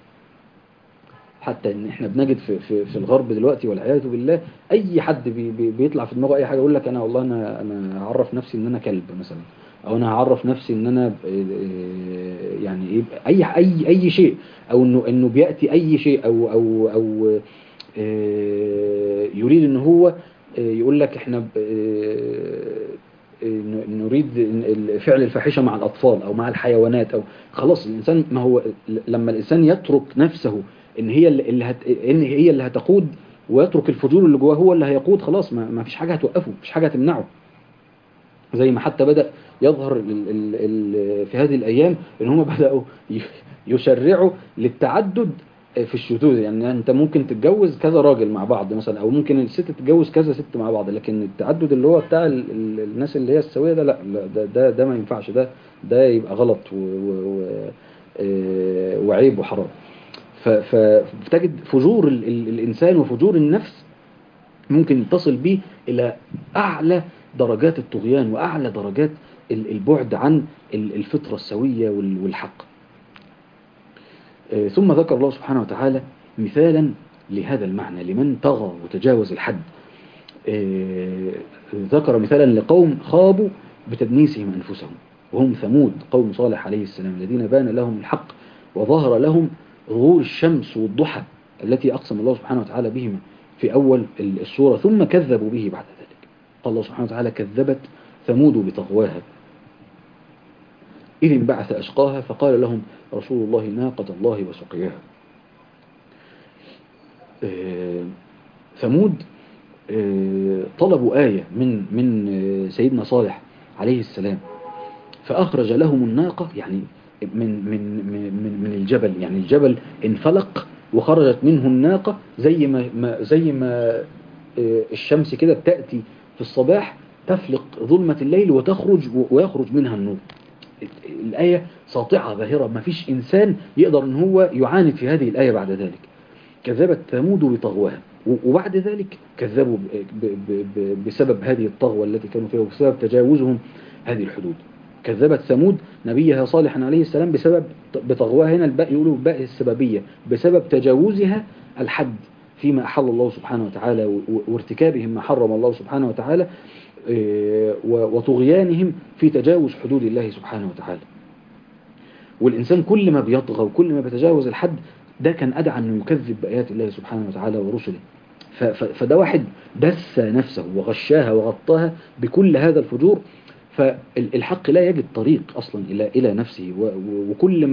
حتى ان احنا بنجد في, في, في الغرب دلوقتي والعياذ بالله اي حد بي بي بيطلع في دماغه اي حاجه يقول لك انا والله انا انا هعرف نفسي ان انا كلب مثلا او انا هعرف نفسي ان انا ب- آه، يعني ايه اي اي اي شيء او انه انه بياتي اي شيء او او او آه، يريد ان هو آه، يقول لك احنا ب- آه، ن- نريد ال- فعل الفاحشه مع الاطفال او مع الحيوانات او خلاص الانسان ما هو لما الانسان يترك نفسه ان هي اللي اللي هت ان هي اللي هتقود ويترك الفجور اللي جواه هو اللي هيقود خلاص ما, ما فيش حاجه هتوقفه مفيش حاجه هتمنعه زي ما حتى بدأ يظهر ال ال ال في هذه الأيام إن هم بدأوا ي- يشرعوا للتعدد في الشذوذ يعني أنت ممكن تتجوز كذا راجل مع بعض مثلا أو ممكن الست تتجوز كذا ست مع بعض لكن التعدد اللي هو بتاع ال ال الناس اللي هي السوية ده لا, لا ده, ده ده ما ينفعش ده ده يبقى غلط و و و آه، وعيب وحرام ف- ف- فتجد فجور ال ال الإنسان وفجور النفس ممكن تصل به إلى أعلى درجات الطغيان وأعلى درجات ال- البعد عن ال- الفطرة السوية وال- والحق آه، ثم ذكر الله سبحانه وتعالى مثالا لهذا المعنى لمن طغى وتجاوز الحد آه، ذكر مثالا لقوم خابوا بتدنيسهم أنفسهم وهم ثمود قوم صالح عليه السلام الذين بان لهم الحق وظهر لهم ظهور الشمس والضحى التي أقسم الله سبحانه وتعالى بهما في أول السورة ثم كذبوا به بعد ذلك قال الله سبحانه وتعالى كذبت ثمود بطغواها إذ انبعث أشقاها فقال لهم رسول الله ناقة الله وسقياها آه، ثمود آه، طلبوا آية من من آه، سيدنا صالح عليه السلام فأخرج لهم الناقة يعني من من من من الجبل يعني الجبل انفلق وخرجت منه الناقة زي ما ما- زي ما آه، الشمس كده بتأتي في الصباح تفلق ظلمة الليل وتخرج و- ويخرج منها النور الآية ساطعة ظاهرة ما فيش إنسان يقدر أن هو يعاند في هذه الآية بعد ذلك كذبت ثمود بطغواها و- وبعد ذلك كذبوا ب- ب- ب- بسبب هذه الطغوة التي كانوا فيها وبسبب تجاوزهم هذه الحدود كذبت ثمود نبيها صالحا عليه السلام بسبب بطغواها هنا الباء يقولوا باء السببية بسبب تجاوزها الحد فيما أحل الله سبحانه وتعالى و- و- وارتكابهم ما حرم الله سبحانه وتعالى إيه، و- وطغيانهم في تجاوز حدود الله سبحانه وتعالى والإنسان كل ما بيطغى وكل ما بيتجاوز الحد ده كان أدعى أنه يكذب بآيات الله سبحانه وتعالى ورسله ف- ف- فده واحد دس نفسه وغشاها وغطاها بكل هذا الفجور فالحق لا يجد طريق أصلا إلى إلى نفسه و- و- وكل ما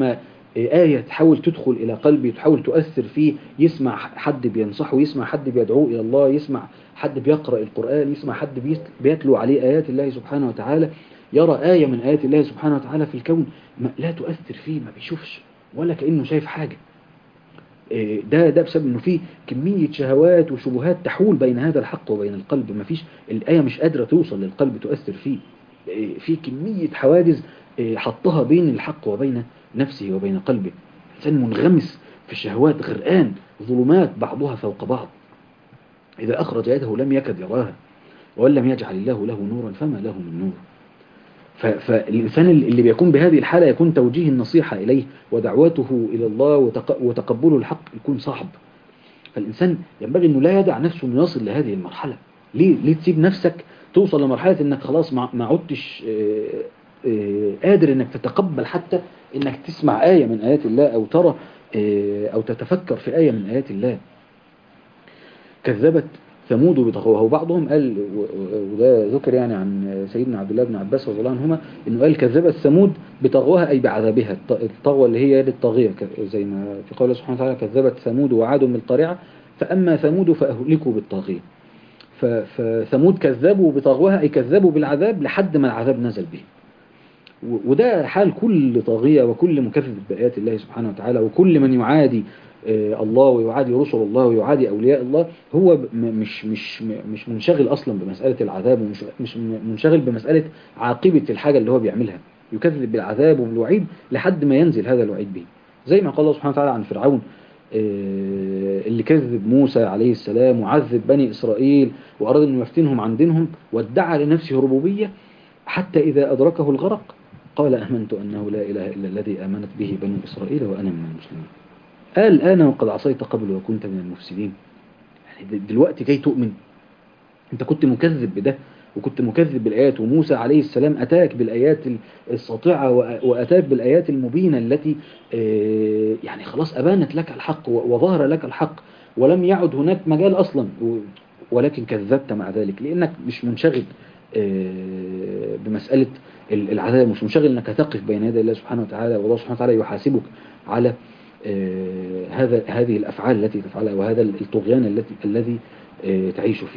آية تحاول تدخل إلى قلبه تحاول تؤثر فيه يسمع حد بينصحه يسمع حد بيدعوه إلى الله يسمع حد بيقرأ القرآن يسمع حد بيت- بيتلو عليه آيات الله سبحانه وتعالى يرى آية من آيات الله سبحانه وتعالى في الكون ما لا تؤثر فيه ما بيشوفش ولا كأنه شايف حاجة إيه، ده ده بسبب انه في كمية شهوات وشبهات تحول بين هذا الحق وبين القلب ما فيش الآية مش قادرة توصل للقلب تؤثر فيه إيه، في كمية حواجز إيه، حطها بين الحق وبين نفسه وبين قلبه إنسان منغمس في الشهوات غرقان ظلمات بعضها فوق بعض إذا أخرج يده لم يكد يراها وإن لم يجعل الله له نورا فما له من نور ف- فالإنسان اللي بيكون بهذه الحالة يكون توجيه النصيحة إليه ودعوته إلى الله وتق- وتقبله الحق يكون صعب فالإنسان ينبغي أنه لا يدع نفسه أنه يصل لهذه المرحلة ليه, ليه تسيب نفسك توصل لمرحلة أنك خلاص ما ما عدتش آه، آه، قادر أنك تتقبل حتى أنك تسمع آية من آيات الله أو ترى آه، أو تتفكر في آية من آيات الله كذبت ثمود بطغواها وبعضهم قال و- و- وده ذكر يعني عن سيدنا عبد الله بن عباس رضي الله عنهما انه قال كذبت ثمود بطغواها اي بعذابها الط- الطغوه اللي هي الطاغيه ك- زي ما في قول الله سبحانه وتعالى كذبت ثمود وعاد بالقارعه فاما ثمود فاهلكوا بالطاغيه ف- فثمود كذبوا بطغواها اي كذبوا بالعذاب لحد ما العذاب نزل بهم و- وده حال كل طاغية وكل مكذب بآيات الله سبحانه وتعالى وكل من يعادي آه، الله ويعادي رسل الله ويعادي أولياء الله هو ب- م- مش مش م- مش منشغل أصلا بمسألة العذاب ومش مش م- منشغل بمسألة عاقبة الحاجة اللي هو بيعملها يكذب بالعذاب وبالوعيد لحد ما ينزل هذا الوعيد به زي ما قال الله سبحانه وتعالى عن فرعون آه، اللي كذب موسى عليه السلام وعذب بني إسرائيل وأراد أن يفتنهم عن دينهم وادعى لنفسه ربوبية حتى إذا أدركه الغرق قال آمنت أنه لا إله إلا الذي آمنت به بنو إسرائيل وأنا من المسلمين قال أنا وقد عصيت قبل وكنت من المفسدين يعني د- دلوقتي جاي تؤمن أنت كنت مكذب بده وكنت مكذب بالآيات وموسى عليه السلام أتاك بالآيات ال- الساطعة وأ- وأتاك بالآيات المبينة التي آه، يعني خلاص أبانت لك الحق و- وظهر لك الحق ولم يعد هناك مجال أصلا و- ولكن كذبت مع ذلك لأنك مش منشغل آه، بمسألة ال- العذاب مش منشغل أنك تقف بين يدي الله سبحانه وتعالى والله سبحانه وتعالى يحاسبك على آه، هذا هذه الأفعال التي تفعلها وهذا الطغيان التي الذي آه، تعيش فيه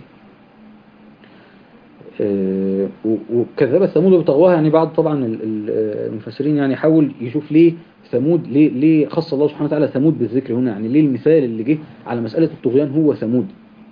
آه، و- وكذبت ثمود بطغواها يعني بعض طبعا ال- ال- المفسرين يعني حاول يشوف ليه ثمود ليه ليه خص الله سبحانه وتعالى ثمود بالذكر هنا يعني ليه المثال اللي جه على مسألة الطغيان هو ثمود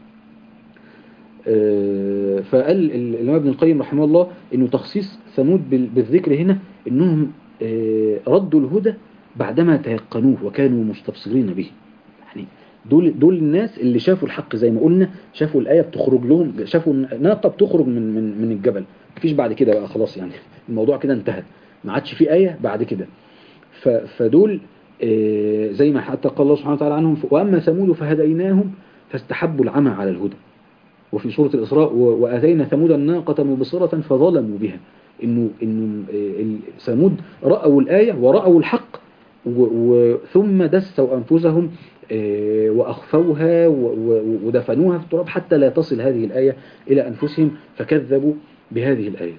آه، فقال ال- الإمام ابن القيم رحمه الله إنه تخصيص ثمود بال- بالذكر هنا إنهم آه، ردوا الهدى بعدما تيقنوه وكانوا مستبصرين به يعني دول دول الناس اللي شافوا الحق زي ما قلنا شافوا الآية بتخرج لهم شافوا ناقة بتخرج من من من الجبل مفيش بعد كده بقى خلاص يعني الموضوع كده انتهى ما عادش في آية بعد كده ف- فدول آه، زي ما حتى قال الله سبحانه وتعالى عنهم وأما ثمود فهديناهم فاستحبوا العمى على الهدى وفي سورة الإسراء و- وآتينا ثمود الناقة مبصرة فظلموا بها إنه إنه آه، ال- ثمود رأوا الآية ورأوا الحق و- و- ثم دسوا أنفسهم آه، وأخفوها و- و- ودفنوها في التراب حتى لا تصل هذه الآية إلى أنفسهم فكذبوا بهذه الآيات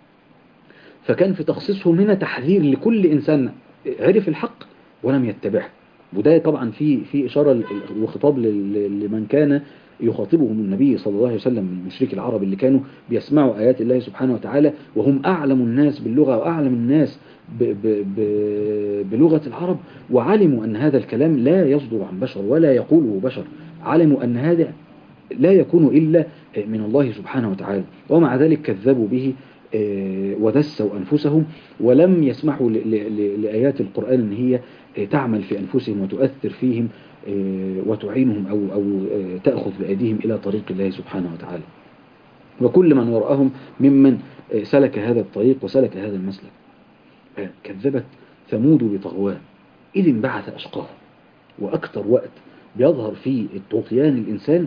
فكان في تخصيصهم هنا تحذير لكل إنسان عرف الحق ولم يتبعه وده طبعا في في إشارة ل- وخطاب لل- لمن كان يخاطبهم النبي صلى الله عليه وسلم من مشرك العرب اللي كانوا بيسمعوا آيات الله سبحانه وتعالى وهم أعلم الناس باللغة وأعلم الناس ب ب ب بلغة العرب وعلموا أن هذا الكلام لا يصدر عن بشر ولا يقوله بشر علموا أن هذا لا يكون إلا من الله سبحانه وتعالى ومع ذلك كذبوا به آه، ودسوا أنفسهم ولم يسمحوا ل- ل- ل- لآيات القرآن أن هي آه، تعمل في أنفسهم وتؤثر فيهم آه، وتعينهم أو, أو آه، تأخذ بأيديهم إلى طريق الله سبحانه وتعالى وكل من وراءهم ممن آه، سلك هذا الطريق وسلك هذا المسلك آه، كذبت ثمود بطغواه إذ انبعث أشقاه وأكثر وقت بيظهر فيه الطغيان الإنسان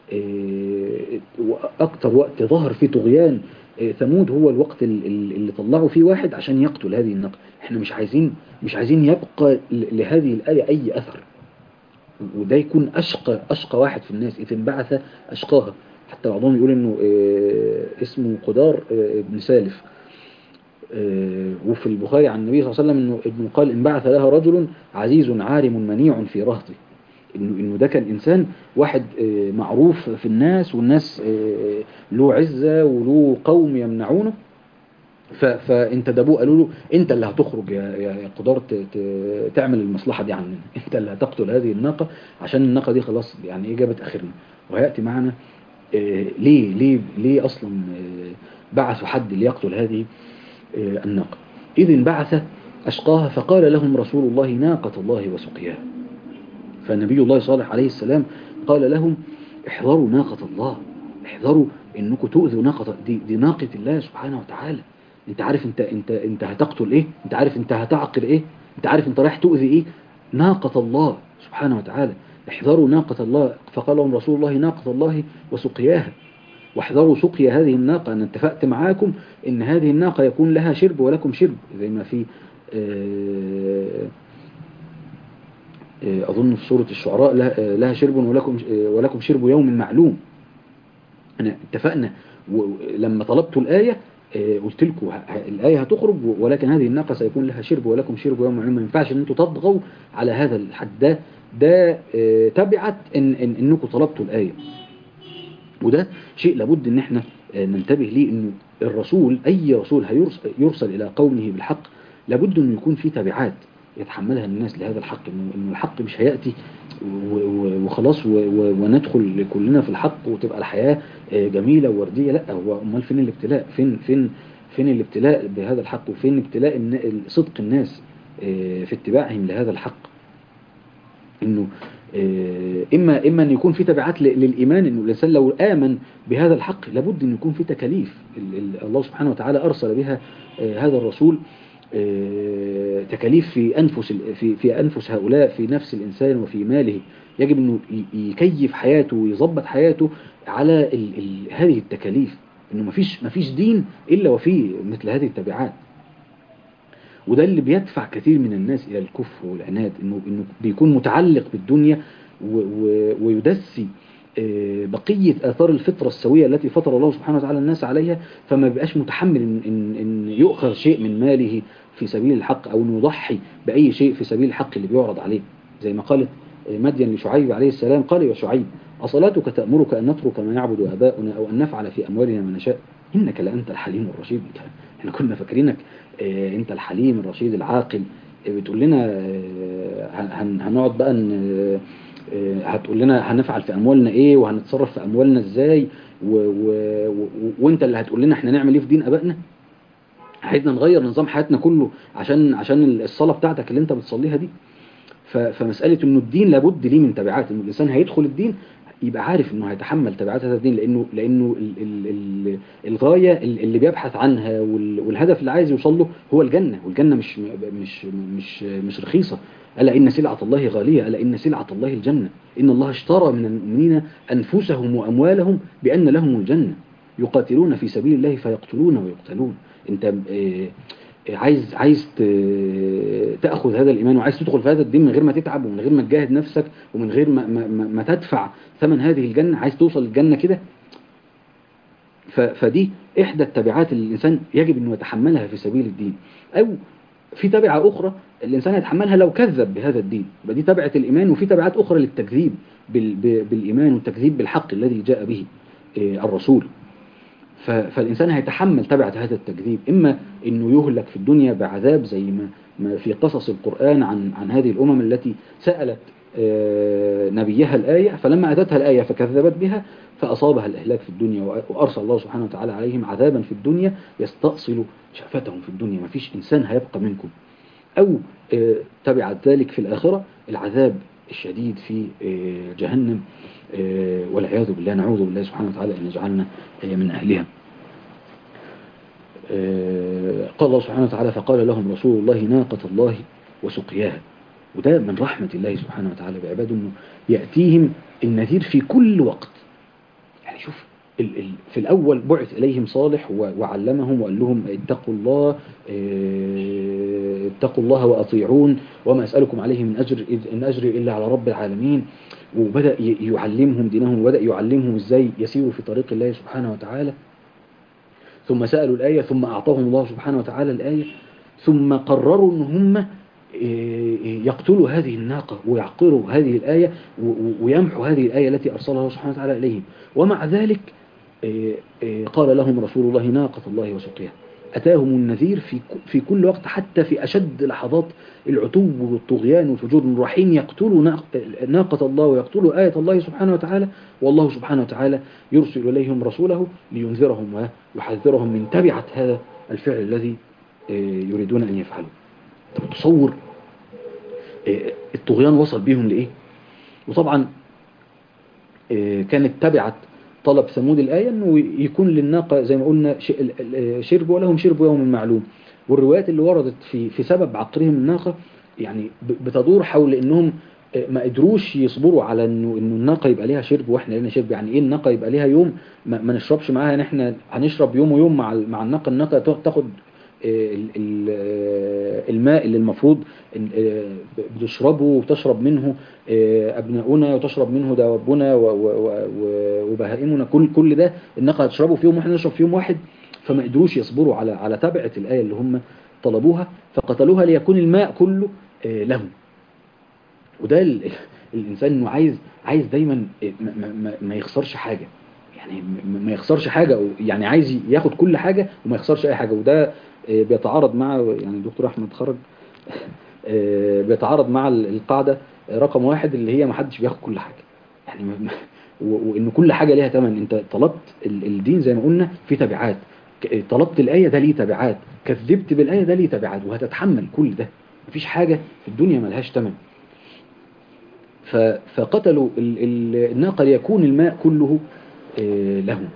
آه، وأكثر وقت ظهر فيه طغيان آه، ثمود هو الوقت ال- ال- اللي طلعوا فيه واحد عشان يقتل هذه الناقة احنا مش عايزين مش عايزين يبقى ل- لهذه الآية أي أثر وده يكون أشقى أشقى واحد في الناس إذ انبعث أشقاها حتى بعضهم يقول إنه آه، اسمه قدار آه، بن سالف آه، وفي البخاري عن النبي صلى الله عليه وسلم انه ابن قال ان بعث لها رجل عزيز عارم منيع في رهطه انه انه ده كان انسان واحد آه، معروف في الناس والناس آه، له عزة وله قوم يمنعونه ف- فانتدبوه قالوا له انت اللي هتخرج يا يا يا قدار ت- ت- تعمل المصلحة دي عننا انت اللي هتقتل هذه الناقة عشان الناقة دي خلاص يعني ايه جابت اخرنا وهيأتي معنا آه، ليه ليه ليه اصلا آه، بعثوا حد ليقتل هذه آه، الناقة إذ انبعث أشقاها فقال لهم رسول الله ناقة الله وسقياها فالنبي الله صالح عليه السلام قال لهم احذروا ناقة الله احذروا انكم تؤذوا ناقة دي, دي ناقة الله سبحانه وتعالى انت عارف انت انت انت هتقتل ايه انت عارف انت هتعقر ايه انت عارف انت رايح تؤذي ايه ناقة الله سبحانه وتعالى احذروا ناقة الله فقال لهم رسول الله ناقة الله وسقياها واحذروا سقيا هذه الناقة أنا اتفقت معاكم إن هذه الناقة يكون لها شرب ولكم شرب زي ما في آه، آه، أظن في سورة الشعراء لها- آه، لها شرب ولكم آه، ولكم شرب يوم معلوم أنا اتفقنا ولما طلبت الآية آه، قلت لكم ه- ه- الآية هتخرج ولكن هذه الناقة سيكون لها شرب ولكم شرب يوم معلوم ما ينفعش إن أنتم تطغوا على هذا الحد ده ده آه، تبعت إن, إن إنكم طلبتوا الآية وده شيء لابد ان احنا آه، ننتبه ليه انه الرسول اي رسول هيرسل يرسل الى قومه بالحق لابد انه يكون في تبعات يتحملها الناس لهذا الحق انه إنه الحق مش هياتي و- و- وخلاص و- و- وندخل كلنا في الحق وتبقى الحياه آه، جميله وورديه لا هو امال فين الابتلاء فين فين فين الابتلاء بهذا الحق وفين ابتلاء الن- صدق الناس آه، في اتباعهم لهذا الحق انه آه، اما اما ان يكون في تبعات ل- للايمان انه الانسان لو امن بهذا الحق لابد ان يكون في تكاليف ال- ال- الله سبحانه وتعالى ارسل بها آه، هذا الرسول آه، تكاليف في انفس ال- في في انفس هؤلاء في نفس الانسان وفي ماله يجب انه ي- يكيف حياته ويظبط حياته على ال ال هذه التكاليف انه مفيش مفيش دين الا وفيه مثل هذه التبعات وده اللي بيدفع كثير من الناس إلى الكفر والعناد إنه, إنه بيكون متعلق بالدنيا و و ويدسي آه، بقية آثار الفطرة السوية التي فطر الله سبحانه وتعالى الناس عليها فما بيبقاش متحمل إن, إن, إن يؤخذ شيء من ماله في سبيل الحق أو إنه يضحي بأي شيء في سبيل الحق اللي بيعرض عليه زي ما قالت آه، مدين لشعيب عليه السلام قال يا شعيب أصلاتك تأمرك أن نترك ما يعبد آباؤنا أو أن نفعل في أموالنا ما نشاء إنك لأنت الحليم الرشيد احنا كنا فاكرينك آه، انت الحليم الرشيد العاقل آه، بتقول لنا آه، هن- هنقعد بقى ن- آه، هتقول لنا هنفعل في اموالنا ايه وهنتصرف في اموالنا ازاي و و و وانت اللي هتقول لنا احنا نعمل ايه في دين ابائنا عايزنا نغير نظام حياتنا كله عشان عشان الصلاه بتاعتك اللي انت بتصليها دي ف- فمساله انه الدين لابد ليه من تبعات انه الانسان هيدخل الدين يبقى عارف انه هيتحمل تبعات هذا الدين لانه لانه ال ال ال الغايه ال- اللي بيبحث عنها وال- والهدف اللي عايز يوصل له هو الجنه والجنه مش مش مش مش رخيصه الا ان سلعه الله غاليه الا ان سلعه الله الجنه ان الله اشترى من المؤمنين انفسهم واموالهم بان لهم الجنه يقاتلون في سبيل الله فيقتلون ويقتلون انت آه، عايز عايز ت- تاخذ هذا الايمان وعايز تدخل في هذا الدين من غير ما تتعب ومن غير ما تجاهد نفسك ومن غير ما, ما, ما, ما تدفع ثمن هذه الجنه عايز توصل للجنه كده ف- فدي احدى التبعات اللي الانسان يجب انه يتحملها في سبيل الدين او في تبعه اخرى الانسان يتحملها لو كذب بهذا الدين يبقى دي تبعه الايمان وفي تبعات اخرى للتكذيب بال- ب- بالايمان والتكذيب بالحق الذي جاء به آه، الرسول ف- فالإنسان هيتحمل تبعة هذا التكذيب إما أنه يهلك في الدنيا بعذاب زي ما ما في قصص القرآن عن عن هذه الأمم التي سألت آه، نبيها الآية فلما أتتها الآية فكذبت بها فأصابها الإهلاك في الدنيا وأ- وأرسل الله سبحانه وتعالى عليهم عذابا في الدنيا يستأصل شأفتهم في الدنيا ما فيش إنسان هيبقى منكم أو آه، تبع ذلك في الآخرة العذاب الشديد في آه، جهنم آه، والعياذ بالله نعوذ بالله سبحانه وتعالى أن يجعلنا آه، من أهلها آه، قال الله سبحانه وتعالى فقال لهم رسول الله ناقة الله وسقياها وده من رحمة الله سبحانه وتعالى بعباده أنه يأتيهم النذير في كل وقت يعني شوف ال- ال- في الأول بعث إليهم صالح و- وعلمهم وقال لهم اتقوا الله آه، اتقوا الله وأطيعون وما أسألكم عليه من أجر إذ إن أجري إلا على رب العالمين وبدأ ي- يعلمهم دينهم وبدأ يعلمهم إزاي يسيروا في طريق الله سبحانه وتعالى ثم سألوا الآية ثم أعطاهم الله سبحانه وتعالى الآية ثم قرروا أن هم يقتلوا هذه الناقة ويعقروا هذه الآية ويمحوا هذه الآية التي أرسلها الله سبحانه وتعالى إليهم ومع ذلك قال لهم رسول الله ناقة الله وسقيها أتاهم النذير في في كل وقت حتى في أشد لحظات العتو والطغيان والفجور الرحيم يقتلوا ناقة الله ويقتلوا آية الله سبحانه وتعالى والله سبحانه وتعالى يرسل إليهم رسوله لينذرهم ويحذرهم من تبعة هذا الفعل الذي يريدون أن يفعلوا تصور الطغيان وصل بيهم لإيه وطبعا كانت تبعت طلب ثمود الآية أنه يكون للناقة زي ما قلنا شرب ولهم شرب يوم معلوم والروايات اللي وردت في في سبب عقرهم الناقة يعني بتدور حول أنهم ما قدروش يصبروا على انه انه الناقه يبقى ليها شرب واحنا لنا شرب يعني ايه الناقه يبقى ليها يوم ما, ما نشربش معاها ان احنا هنشرب يوم ويوم مع مع الناقه الناقه تاخد الماء اللي المفروض بتشربه وتشرب منه أبناؤنا وتشرب منه دوابنا وبهائمنا كل كل ده الناقة هتشربه في يوم واحد نشرب في يوم واحد فما قدروش يصبروا على على تبعة الآية اللي هم طلبوها فقتلوها ليكون الماء كله لهم وده الإنسان إنه عايز عايز دايما ما, ما يخسرش حاجة يعني ما يخسرش حاجة يعني عايز ياخد كل حاجة وما يخسرش أي حاجة وده بيتعارض مع يعني الدكتور أحمد خرج بيتعارض مع القاعدة رقم واحد اللي هي ما حدش بياخد كل حاجة يعني وإن كل حاجة ليها تمن أنت طلبت الدين زي ما قلنا في تبعات طلبت الآية ده ليه تبعات كذبت بالآية ده ليه تبعات وهتتحمل كل ده مفيش حاجة في الدنيا ملهاش تمن فقتلوا الناقة ليكون الماء كله لهم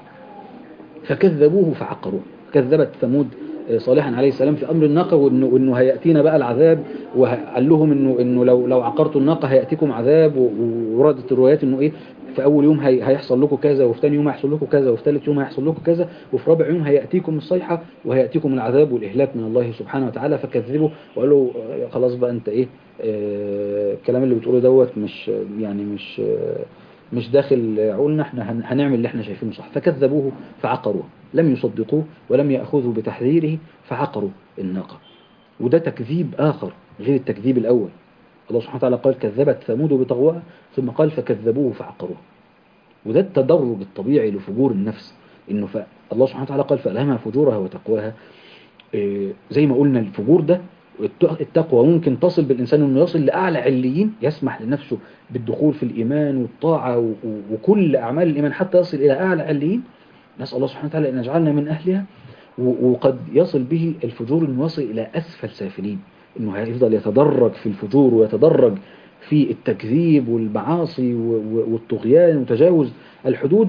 فكذبوه فعقروه كذبت ثمود صالحا عليه السلام في أمر الناقة وإنه, وإنه هيأتينا بقى العذاب وقال لهم إنه, إنه لو, لو عقرتوا الناقة هيأتيكم عذاب وردت الروايات إنه إيه في أول يوم هي هيحصل لكم كذا وفي ثاني يوم هيحصل لكم كذا وفي ثالث يوم هيحصل لكم كذا وفي رابع يوم هيأتيكم الصيحة وهيأتيكم العذاب والإهلاك من الله سبحانه وتعالى فكذبوا وقالوا خلاص بقى أنت إيه الكلام اللي بتقوله دوت مش يعني مش مش داخل عقولنا احنا هنعمل اللي احنا شايفينه صح فكذبوه فعقروه لم يصدقوه ولم يأخذوا بتحذيره فعقروا الناقة وده تكذيب آخر غير التكذيب الأول الله سبحانه وتعالى قال كذبت ثمود بطغواها ثم قال فكذبوه فعقروه وده التدرج الطبيعي لفجور النفس انه الله سبحانه وتعالى قال فألهمها فجورها وتقواها اه زي ما قلنا الفجور ده التقوى ممكن تصل بالإنسان أنه يصل لأعلى عليين يسمح لنفسه بالدخول في الإيمان والطاعة وكل أعمال الإيمان حتى يصل إلى أعلى عليين نسأل الله سبحانه وتعالى أن يجعلنا من أهلها وقد يصل به الفجور أنه يصل إلى أسفل سافلين أنه هيفضل يتدرج في الفجور ويتدرج في التكذيب والمعاصي والطغيان وتجاوز الحدود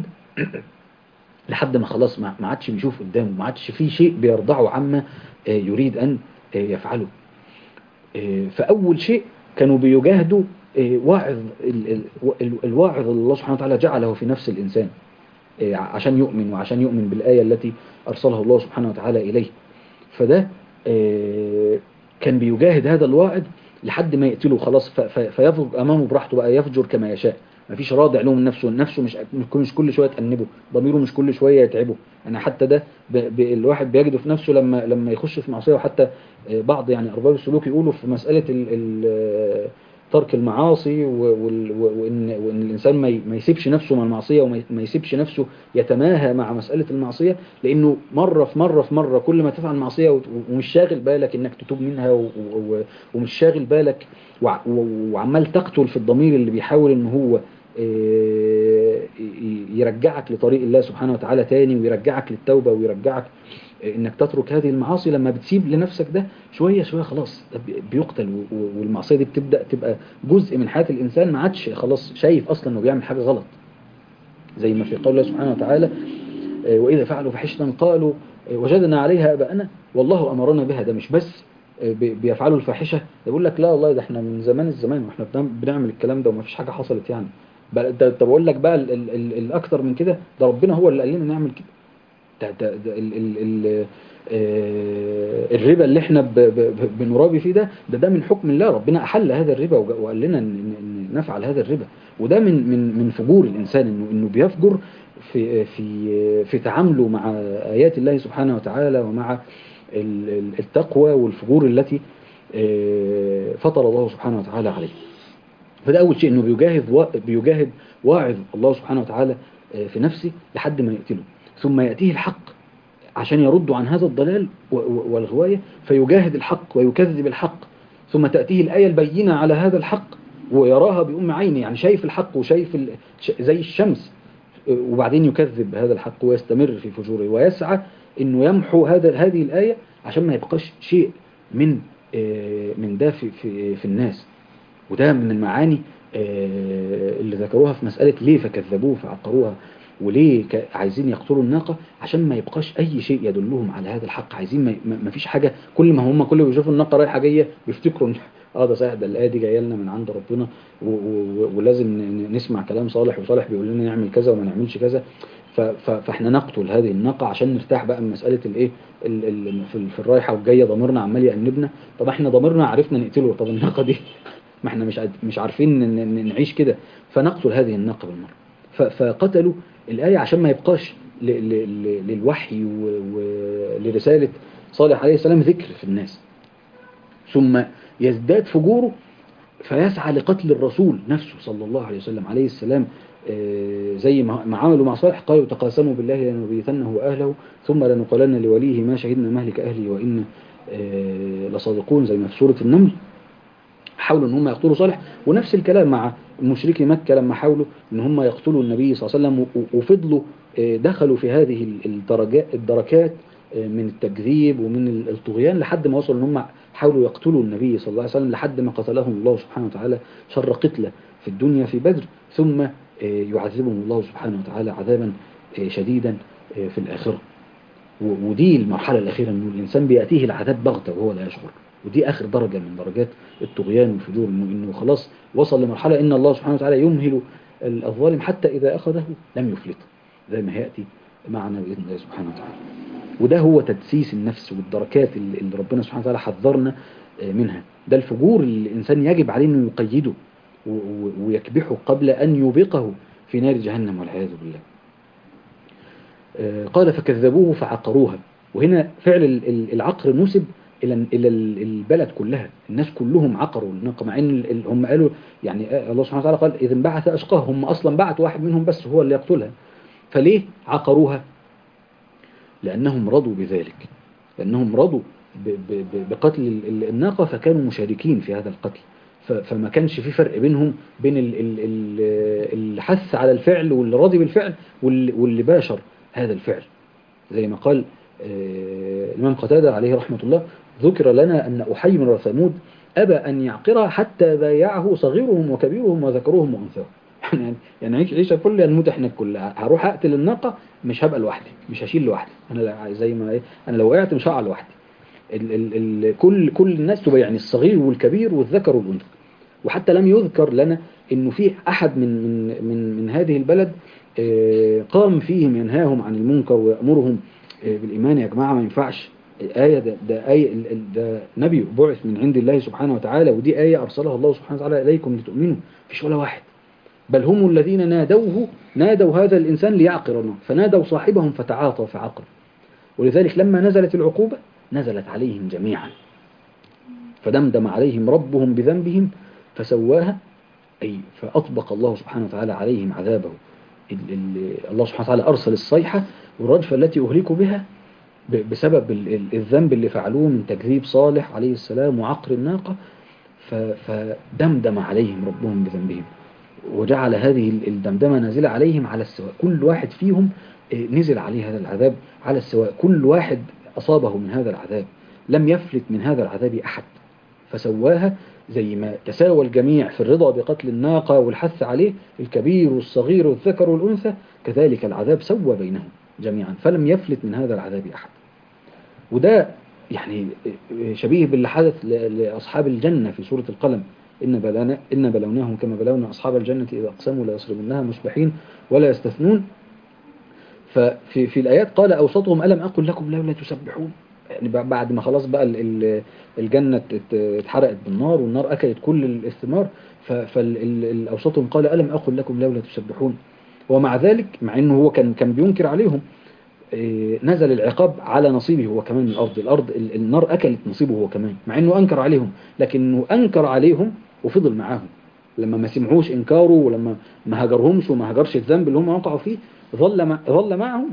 لحد ما خلاص ما عادش بيشوف قدامه ما عادش في شيء بيرضعه عما يريد أن يفعله فأول شيء كانوا بيجاهدوا واعظ الواعظ الله سبحانه وتعالى جعله في نفس الإنسان عشان يؤمن وعشان يؤمن بالآية التي أرسلها الله سبحانه وتعالى إليه فده كان بيجاهد هذا الواعظ لحد ما يقتله خلاص فيفجر أمامه براحته بقى يفجر كما يشاء مفيش راضع له من نفسه نفسه مش مش كل شويه تأنبه ضميره مش كل شويه يتعبه انا حتى ده ب... ب... الواحد بيجده في نفسه لما لما يخش في معصيه وحتى بعض يعني ارباب السلوك يقولوا في مساله ال... ال... ترك المعاصي وال... وان وان الانسان ما, ي... ما يسيبش نفسه مع المعصيه وما ي... يسيبش نفسه يتماهى مع مساله المعصيه لانه مره في مره في مره كل ما تفعل معصيه و... ومش شاغل بالك انك تتوب منها و... و... ومش شاغل بالك و... وعمال تقتل في الضمير اللي بيحاول ان هو يرجعك لطريق الله سبحانه وتعالى تاني ويرجعك للتوبة ويرجعك انك تترك هذه المعاصي لما بتسيب لنفسك ده شوية شوية خلاص بيقتل والمعصية دي بتبدأ تبقى جزء من حياة الإنسان ما عادش خلاص شايف أصلا انه بيعمل حاجة غلط زي ما في قول الله سبحانه وتعالى وإذا فعلوا فحشة قالوا وجدنا عليها أباءنا والله أمرنا بها ده مش بس بيفعلوا الفاحشة يقول لك لا والله ده احنا من زمان الزمان واحنا بنعمل الكلام ده وما فيش حاجة حصلت يعني ده بقول لك بقى ال ال ال الاكتر من كده ده ربنا هو اللي قال لنا نعمل كده ده ده, ده ال ال ال آه الربا اللي احنا ب ب بنرابي فيه ده ده ده من حكم الله ربنا احل هذا الربا وقال لنا ان نفعل هذا الربا وده من من من فجور الإنسان إنه إنه بيفجر في في في تعامله مع آيات الله سبحانه وتعالى ومع ال- ال- التقوى والفجور التي آه، فطر الله سبحانه وتعالى عليه فده أول شيء إنه بيجاهد وا- بيجاهد واعظ الله سبحانه وتعالى آه، في نفسه لحد ما يقتله ثم يأتيه الحق عشان يردوا عن هذا الضلال و- و- والغواية فيجاهد الحق ويكذب الحق ثم تأتيه الآية البينة على هذا الحق ويراها بأم عينه يعني شايف الحق وشايف ال- ش- زي الشمس آه، وبعدين يكذب هذا الحق ويستمر في فجوره ويسعى انه يمحو هذا هذه الآية عشان ما يبقاش شيء من آه، من ده في, في, في الناس وده من المعاني آه، اللي ذكروها في مسألة ليه فكذبوه فعقروها وليه ك- عايزين يقتلوا الناقة عشان ما يبقاش أي شيء يدلهم على هذا الحق عايزين ما, ما ما فيش حاجة كل ما هم كل ما بيشوفوا الناقة رايحة جاية بيفتكروا إن اه ده صحيح ده الآية دي جاية لنا من عند ربنا و- و- ولازم ن- ن- نسمع كلام صالح وصالح بيقول لنا نعمل كذا وما نعملش كذا ف- ف- فاحنا نقتل هذه الناقة عشان نرتاح بقى من مسألة الايه ال- ال- في ال- في الرايحة والجاية ضميرنا عمال يأنبنا طب احنا ضميرنا عرفنا نقتله طب الناقة دي ما احنا مش عاد- مش عارفين ن- ن- نعيش كده فنقتل هذه الناقة بالمرة ف- فقتلوا الآية عشان ما يبقاش ل- ل- ل- للوحي و- ولرسالة صالح عليه السلام ذكر في الناس ثم يزداد فجوره فيسعى لقتل الرسول نفسه صلى الله عليه وسلم عليه السلام آه، زي ما ما عملوا مع صالح قالوا تقاسموا بالله لنبيتنه وأهله ثم لنقلن لوليه ما شهدنا مهلك أهله وإنا آه، لصادقون زي ما في سورة النمل حاولوا ان هم يقتلوا صالح ونفس الكلام مع مشركي مكة لما حاولوا ان هم يقتلوا النبي صلى الله عليه وسلم و- وفضلوا آه، دخلوا في هذه ال- الدرجات الدركات آه، من التكذيب ومن ال- الطغيان لحد ما وصلوا ان هم حاولوا يقتلوا النبي صلى الله عليه وسلم لحد ما قتلهم الله سبحانه وتعالى شر قتلة في الدنيا في بدر ثم آه، يعذبهم الله سبحانه وتعالى عذابا آه، شديدا آه، في الآخرة و- ودي المرحلة الأخيرة إنه الإنسان بيأتيه العذاب بغتة وهو لا يشعر ودي آخر درجة من درجات الطغيان والفجور إنه, إنه خلاص وصل لمرحلة إن الله سبحانه وتعالى يمهل الظالم حتى إذا أخذه لم يفلته زي ما هيأتي معنا بإذن الله سبحانه وتعالى وده هو تدسيس النفس والدركات اللي اللي ربنا سبحانه وتعالى حذرنا آه، منها ده الفجور اللي الإنسان يجب عليه إنه يقيده و- و- ويكبحه قبل أن يوبقه في نار جهنم والعياذ بالله آه، قال فكذبوه فعقروها وهنا فعل ال- ال- العقر نسب إلى إلى ال- البلد كلها الناس كلهم عقروا الناقة مع إن ال- ال- هم قالوا يعني آه، الله سبحانه وتعالى قال إذا انبعث أشقاه هم أصلا بعت واحد منهم بس هو اللي يقتلها فليه عقروها لأنهم رضوا بذلك لأنهم رضوا ب- ب- ب- بقتل ال- ال- الناقة فكانوا مشاركين في هذا القتل ف- فما كانش في فرق بينهم بين ال- ال- ال- الحث على الفعل واللي راضي بالفعل واللي واللي باشر هذا الفعل زي ما قال آه، الإمام قتادة عليه رحمة الله ذكر لنا أن أحي من ثمود أبى أن يعقرها حتى بايعه صغيرهم وكبيرهم وذكرهم وأنثاهم يعني يعني عيش عيشة كل نموت احنا كلها هروح أقتل الناقة مش هبقى لوحدي مش هشيل لوحدي أنا لا- زي ما إيه أنا لو وقعت مش هقع لوحدي ال ال ال كل كل الناس تبقى يعني الصغير والكبير والذكر والأنثى وحتى لم يذكر لنا انه في احد من من من من هذه البلد آه، قام فيهم ينهاهم عن المنكر ويأمرهم آه، بالإيمان يا جماعة ما ينفعش آية ده, ده آية ال- ال- ده نبي بعث من عند الله سبحانه وتعالى ودي آية أرسلها الله سبحانه وتعالى إليكم لتؤمنوا مفيش ولا واحد بل هم الذين نادوه نادوا هذا الإنسان ليعقر النار فنادوا صاحبهم فتعاطى فعقر ولذلك لما نزلت العقوبة نزلت عليهم جميعا فدمدم عليهم ربهم بذنبهم فسواها أي فأطبق الله سبحانه وتعالى عليهم عذابه ال- ال- الله سبحانه وتعالى أرسل الصيحة والرجفة التي أهلكوا بها ب- بسبب ال- ال- الذنب اللي فعلوه من تكذيب صالح عليه السلام وعقر الناقة ف- فدمدم عليهم ربهم بذنبهم وجعل هذه ال- الدمدمة نازلة عليهم على السواء كل واحد فيهم آه، نزل عليه هذا العذاب على السواء كل واحد أصابه من هذا العذاب لم يفلت من هذا العذاب أحد فسواها زي ما تساوى الجميع في الرضا بقتل الناقة والحث عليه الكبير والصغير والذكر والأنثى كذلك العذاب سوى بينهم جميعا فلم يفلت من هذا العذاب أحد وده يعني شبيه باللي حدث ل- لأصحاب الجنة في سورة القلم إن, بلونا إن بلوناهم كما بلونا أصحاب الجنة إذا أقسموا لا يصرمنها مصبحين ولا يستثنون ففي في الآيات قال أوسطهم ألم أقل لكم لولا تسبحون يعني ب- بعد ما خلاص بقى ال- ال- الجنة ات- اتحرقت بالنار والنار أكلت كل الثمار فالأوسطهم قال ألم أقل لكم لولا تسبحون ومع ذلك مع أنه هو كان كان بينكر عليهم إيه، نزل العقاب على نصيبه هو كمان من الأرض الأرض ال- النار أكلت نصيبه هو كمان مع أنه أنكر عليهم لكنه أنكر عليهم وفضل معاهم لما ما سمعوش إنكاره ولما ما هجرهمش وما هجرش الذنب اللي هم وقعوا فيه ظل مع ظل معهم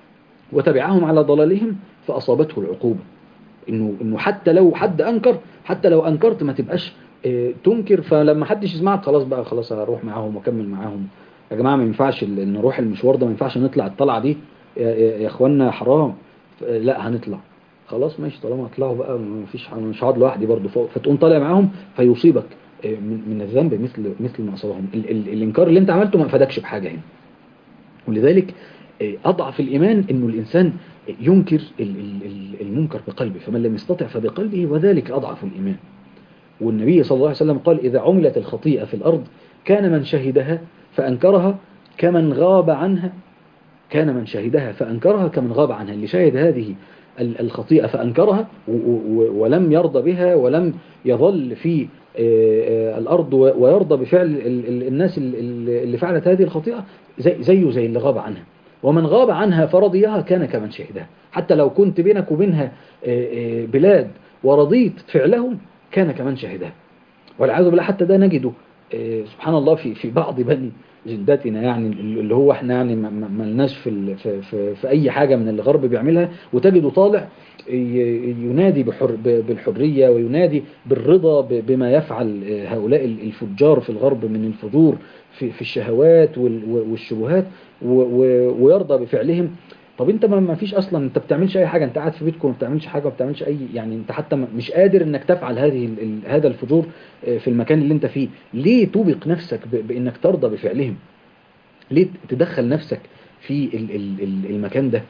وتبعهم على ضلالهم فأصابته العقوبة إنه إنه حتى لو حد أنكر حتى لو أنكرت ما تبقاش آه، تنكر فلما حدش يسمعك خلاص بقى خلاص هروح معاهم واكمل معاهم يا جماعة ما ينفعش ال- إن نروح المشوار ده ما ينفعش نطلع الطلعة دي يا, يا, يا إخوانا حرام ف- لا هنطلع خلاص ماشي طالما هطلعوا بقى ما فيش ح- مش هقعد لوحدي برضه ف- فتقوم طالع معاهم فيصيبك آه، من من الذنب مثل مثل ما أصابهم ال ال الإنكار اللي أنت عملته ما فادكش بحاجة هنا ولذلك آه، أضعف الإيمان أنه الإنسان ينكر ال- ال- ال- المنكر بقلبه فمن لم يستطع فبقلبه وذلك أضعف الإيمان والنبي صلى الله عليه وسلم قال إذا عملت الخطيئة في الأرض كان من شهدها فأنكرها كمن غاب عنها كان من شهدها فأنكرها كمن غاب عنها اللي شهد هذه ال- الخطيئة فأنكرها و- و- ولم يرضى بها ولم يظل في آه، آه، الأرض و- ويرضى بفعل ال- ال- الناس ال- ال- اللي فعلت هذه الخطيئة زي زيه زي اللي غاب عنها ومن غاب عنها فرضيها كان كمن شهدها حتى لو كنت بينك وبينها آه، آه، بلاد ورضيت فعلهم كان كمن شهدها والعياذ بالله حتى ده نجده آه، سبحان الله في في بعض بني جداتنا يعني اللي هو احنا يعني ما- ما ما لناش في, ال- في, في, في اي حاجه من اللي الغرب بيعملها وتجده طالع ي- ينادي بحر ب- بالحريه وينادي بالرضا ب- بما يفعل آه، هؤلاء ال- الفجار في الغرب من الفجور في, في الشهوات وال- و- والشبهات و- و- ويرضى بفعلهم طب انت ما ما فيش اصلا انت بتعملش اي حاجه انت قاعد في بيتكم ما بتعملش حاجه ما بتعملش اي يعني انت حتى ما- مش قادر انك تفعل هذه ال- ال- هذا الفجور آه، في المكان اللي انت فيه ليه توبق نفسك ب- بانك ترضى بفعلهم ليه تدخل نفسك في ال- ال- ال- المكان ده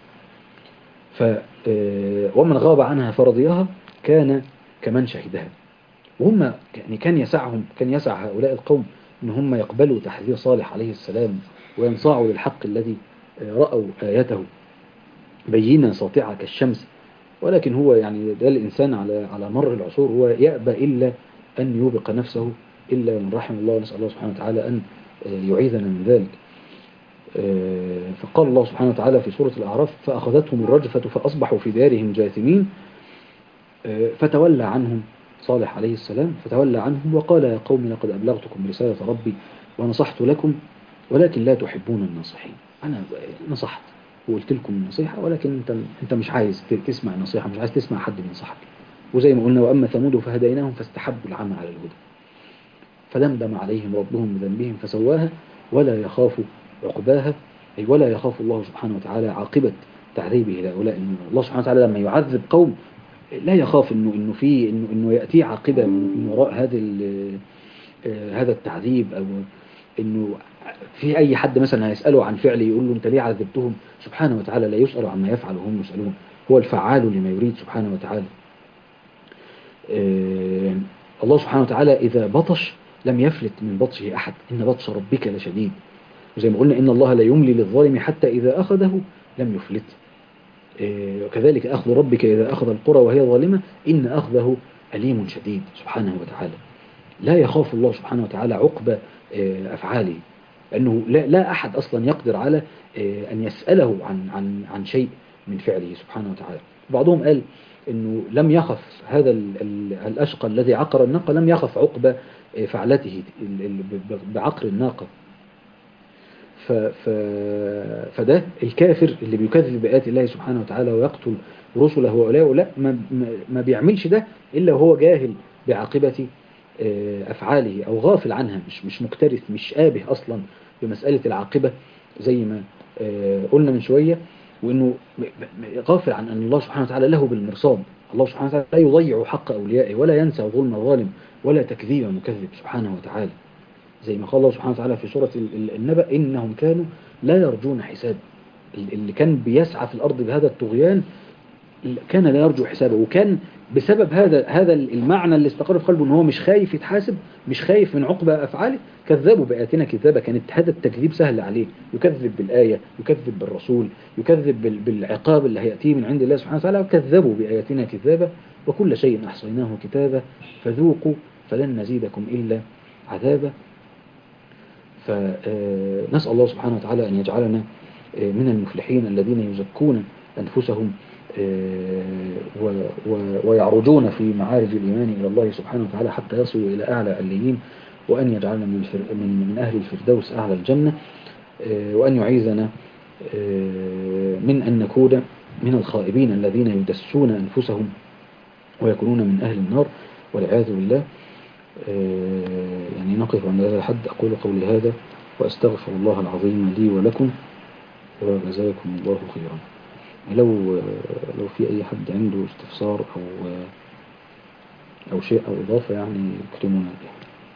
ف آه، ومن غاب عنها فرضيها كان كمن شهدها وهم يعني كان يسعهم كان يسع هؤلاء القوم ان هم يقبلوا تحذير صالح عليه السلام وينصاعوا للحق الذي آه، رأوا آيته بينة ساطعة كالشمس ولكن هو يعني ده الإنسان على على مر العصور هو يأبى إلا أن يوبق نفسه إلا من رحم الله نسأل الله سبحانه وتعالى أن آه، يعيذنا من ذلك آه، فقال الله سبحانه وتعالى في سورة الأعراف فأخذتهم الرجفة فأصبحوا في دارهم جاثمين آه، فتولى عنهم صالح عليه السلام فتولى عنهم وقال يا قوم لقد أبلغتكم رسالة ربي ونصحت لكم ولكن لا تحبون الناصحين أنا نصحت وقلت لكم النصيحة ولكن أنت, انت مش عايز ت- تسمع النصيحة مش عايز تسمع حد بينصحك وزي ما قلنا وأما ثمود فهديناهم فاستحبوا العمى على الهدى فدمدم عليهم ربهم بذنبهم فسواها ولا يخاف عقباها أي ولا يخاف الله سبحانه وتعالى عاقبة تعذيبه لهؤلاء إنه الله سبحانه وتعالى لما يعذب قوم لا يخاف انه انه في انه انه ياتيه عاقبه من وراء هذا ال- آه، هذا التعذيب او انه في اي حد مثلا هيساله عن فعل يقول له انت ليه عذبتهم سبحانه وتعالى لا يسال عما يفعل وهم يسالون هو الفعال لما يريد سبحانه وتعالى آه، الله سبحانه وتعالى اذا بطش لم يفلت من بطشه احد ان بطش ربك لشديد وزي ما قلنا ان الله لا يملي للظالم حتى اذا اخذه لم يفلت إيه، وكذلك أخذ ربك إذا أخذ القرى وهي ظالمة إن أخذه أليم شديد سبحانه وتعالى لا يخاف الله سبحانه وتعالى عقب إيه، أفعاله لأنه لا, لا أحد أصلا يقدر على إيه، أن يسأله عن, عن, عن شيء من فعله سبحانه وتعالى بعضهم قال أنه لم يخف هذا ال- ال- الأشقى الذي عقر الناقة لم يخف عقب إيه، فعلته ال- ال- ب- ب- بعقر الناقة ف... ف... فده الكافر اللي بيكذب بآيات الله سبحانه وتعالى ويقتل رسله وأولئه لا ما... ما- ما بيعملش ده إلا وهو جاهل بعاقبة آه، أفعاله أو غافل عنها مش مش مكترث مش آبه أصلا بمسألة العاقبة زي ما آه، قلنا من شوية وإنه م- م- غافل عن أن الله سبحانه وتعالى له بالمرصاد الله سبحانه وتعالى لا يضيع حق أوليائه ولا ينسى ظلم ظالم ولا تكذيب مكذب سبحانه وتعالى زي ما قال الله سبحانه وتعالى في سورة ال- ال- النبأ إنهم كانوا لا يرجون حساب ال- اللي كان بيسعى في الأرض بهذا الطغيان ال- كان لا يرجو حسابه وكان بسبب هذا هذا المعنى اللي استقر في قلبه ان هو مش خايف يتحاسب مش خايف من عقبى افعاله كذبوا باياتنا كذابه كانت هذا التكذيب سهل عليه يكذب بالايه يكذب بالرسول يكذب بال- بالعقاب اللي هياتيه من عند الله سبحانه وتعالى وكذبوا باياتنا كذابه وكل شيء احصيناه كتابا فذوقوا فلن نزيدكم الا عذابا فنسأل الله سبحانه وتعالى أن يجعلنا آه، من المفلحين الذين يزكون أنفسهم آه، و- و- ويعرجون في معارج الإيمان إلى الله سبحانه وتعالى حتى يصلوا إلى أعلى عليين وأن يجعلنا من, الفر- من, من أهل الفردوس أعلى الجنة آه، وأن يعيذنا آه، من أن نكون من الخائبين الذين يدسون أنفسهم ويكونون من أهل النار والعياذ بالله آه، يعني نقف عند هذا الحد أقول قولي هذا وأستغفر الله العظيم لي ولكم وجزاكم الله خيرا لو لو في أي حد عنده استفسار أو أو شيء أو إضافة يعني يكرمونا بها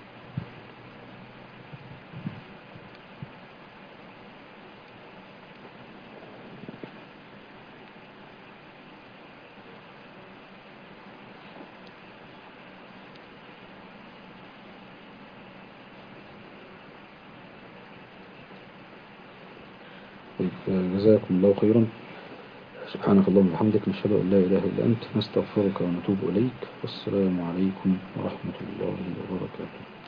طيب جزاكم الله خيرا سبحانك اللهم وبحمدك نشهد أن لا إله إلا أنت نستغفرك ونتوب إليك والسلام عليكم ورحمة الله وبركاته